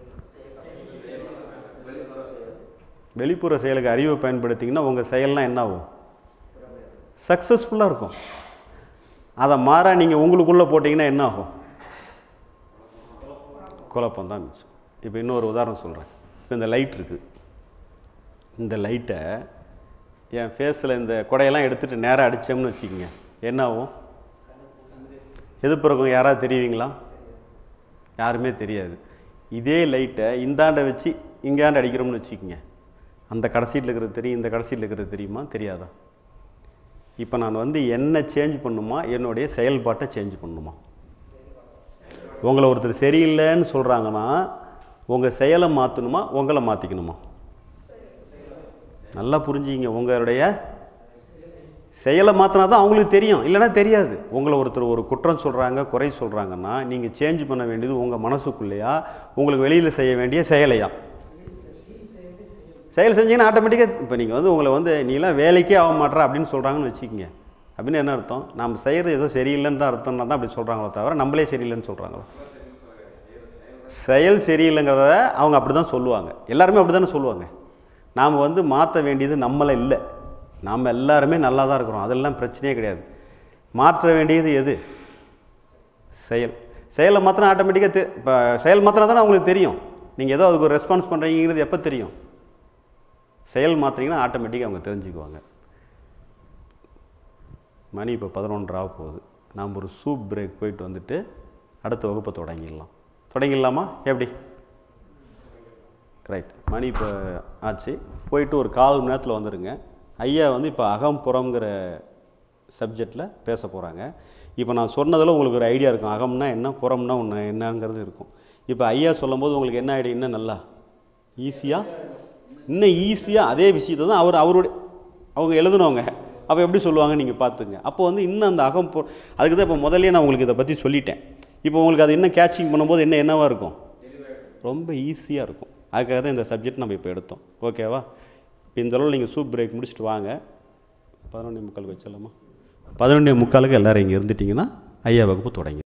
வெளிப்புற செயலுக்கு அறிவை பயன்படுத்திங்கன்னா உங்கள் செயல்லாம் என்ன ஆகும் சக்ஸஸ்ஃபுல்லாக இருக்கும் அதை மாறா நீங்கள் உங்களுக்குள்ளே போட்டிங்கன்னா என்ன ஆகும் குழப்பம் தான் மிச்சம் இப்போ இன்னொரு உதாரணம் சொல்கிறேன் இப்போ இந்த லைட் இருக்குது இந்த லைட்டை என் ஃபேஸில் இந்த கொடையெல்லாம் எடுத்துகிட்டு நேராக அடித்தோம்னு வச்சுக்கோங்க என்ன ஆகும் எதிர்ப்புறவங்க யாராவது தெரியுவீங்களா யாருமே தெரியாது இதே லைட்டை இந்தாண்ட வச்சு இங்காண்ட அடிக்கிறோம்னு வச்சுக்கோங்க அந்த கடைசியில் இருக்கிறது தெரியும் இந்த கடைசியில் இருக்கிறது தெரியுமா தெரியாதா இப்போ நான் வந்து என்ன சேஞ்ச் பண்ணுமா என்னுடைய செயல்பாட்டை சேஞ்ச் பண்ணுமா உங்களை ஒருத்தர் சரியில்லைன்னு சொல்கிறாங்கன்னா உங்கள் செயலை மாற்றணுமா உங்களை மாற்றிக்கணுமா நல்லா புரிஞ்சுங்க உங்களுடைய செயலை மாற்றினா தான் அவங்களுக்கு தெரியும் இல்லைன்னா தெரியாது உங்களை ஒருத்தர் ஒரு குற்றம் சொல்கிறாங்க குறை சொல்கிறாங்கன்னா நீங்கள் சேஞ்ச் பண்ண வேண்டியது உங்கள் மனசுக்குள்ளேயா உங்களுக்கு வெளியில் செய்ய வேண்டிய செயலையா செயல் செஞ்சீங்கன்னா ஆட்டோமேட்டிக்காக இப்போ நீங்கள் வந்து உங்களை வந்து நீலாம் வேலைக்கே ஆக மாட்ற அப்படின்னு சொல்கிறாங்கன்னு வச்சுக்கோங்க அப்படின்னு என்ன அர்த்தம் நம்ம செய்கிறது ஏதோ சரியில்லைன்னு தான் அர்த்தம்னா தான் அப்படி சொல்கிறாங்களோ தவிர நம்மளே சரியில்லைன்னு சொல்கிறாங்களோ செயல் சரியில்லைங்கிறத அவங்க அப்படி தான் சொல்லுவாங்க எல்லாருமே அப்படி தானே சொல்லுவாங்க நாம் வந்து மாற்ற வேண்டியது நம்மளை இல்லை நாம் எல்லாருமே நல்லா தான் இருக்கிறோம் அதெல்லாம் பிரச்சனையே கிடையாது மாற்ற வேண்டியது எது செயல் செயலை மாத்திரம் ஆட்டோமேட்டிக்காக இப்போ செயல் மாத்திரம் தானே அவங்களுக்கு தெரியும் நீங்கள் ஏதோ அதுக்கு ஒரு ரெஸ்பான்ஸ் பண்ணுறீங்கிறது எப்போ தெரியும் செயல் மாற்றிங்கன்னா ஆட்டோமேட்டிக்காக அவங்க தெரிஞ்சுக்குவாங்க மணி இப்போ பதினொன்றரை ஆக போகுது நாம் ஒரு சூப் பிரேக் போயிட்டு வந்துட்டு அடுத்த வகுப்பை தொடங்கிடலாம் தொடங்கிடலாமா எப்படி ரைட் மணி இப்போ ஆச்சு போயிட்டு ஒரு கால் மணி நேரத்தில் வந்துடுங்க ஐயா வந்து இப்போ அகம் புறம்ங்கிற சப்ஜெக்டில் பேச போகிறாங்க இப்போ நான் சொன்னதில் உங்களுக்கு ஒரு ஐடியா இருக்கும் அகம்னா என்ன புறம்னா ஒன்று என்னங்கிறது இருக்கும் இப்போ ஐயா சொல்லும்போது உங்களுக்கு என்ன ஐடியா இன்னும் நல்லா ஈஸியாக இன்னும் ஈஸியாக அதே விஷயத்தை தான் அவர் அவருடைய அவங்க எழுதுனவங்க அப்போ எப்படி சொல்லுவாங்க நீங்கள் பார்த்துங்க அப்போ வந்து இன்னும் அந்த அகம் பொ அதுக்கு தான் இப்போ முதல்லயே நான் உங்களுக்கு இதை பற்றி சொல்லிட்டேன் இப்போ உங்களுக்கு அது இன்னும் கேட்சிங் பண்ணும்போது என்ன என்னவாக இருக்கும் ரொம்ப ஈஸியாக இருக்கும் அதுக்காக தான் இந்த சப்ஜெக்ட் நம்ம இப்போ எடுத்தோம் ஓகேவா இப்போ இந்த அளவு நீங்கள் சூப் பிரேக் முடிச்சுட்டு வாங்க பதினொன்றே முக்காலுக்கு வச்சிடலாமா பதினொன்றே முக்காலுக்கு எல்லோரும் இங்கே இருந்துட்டிங்கன்னா ஐயா வகுப்பு தொடங்கி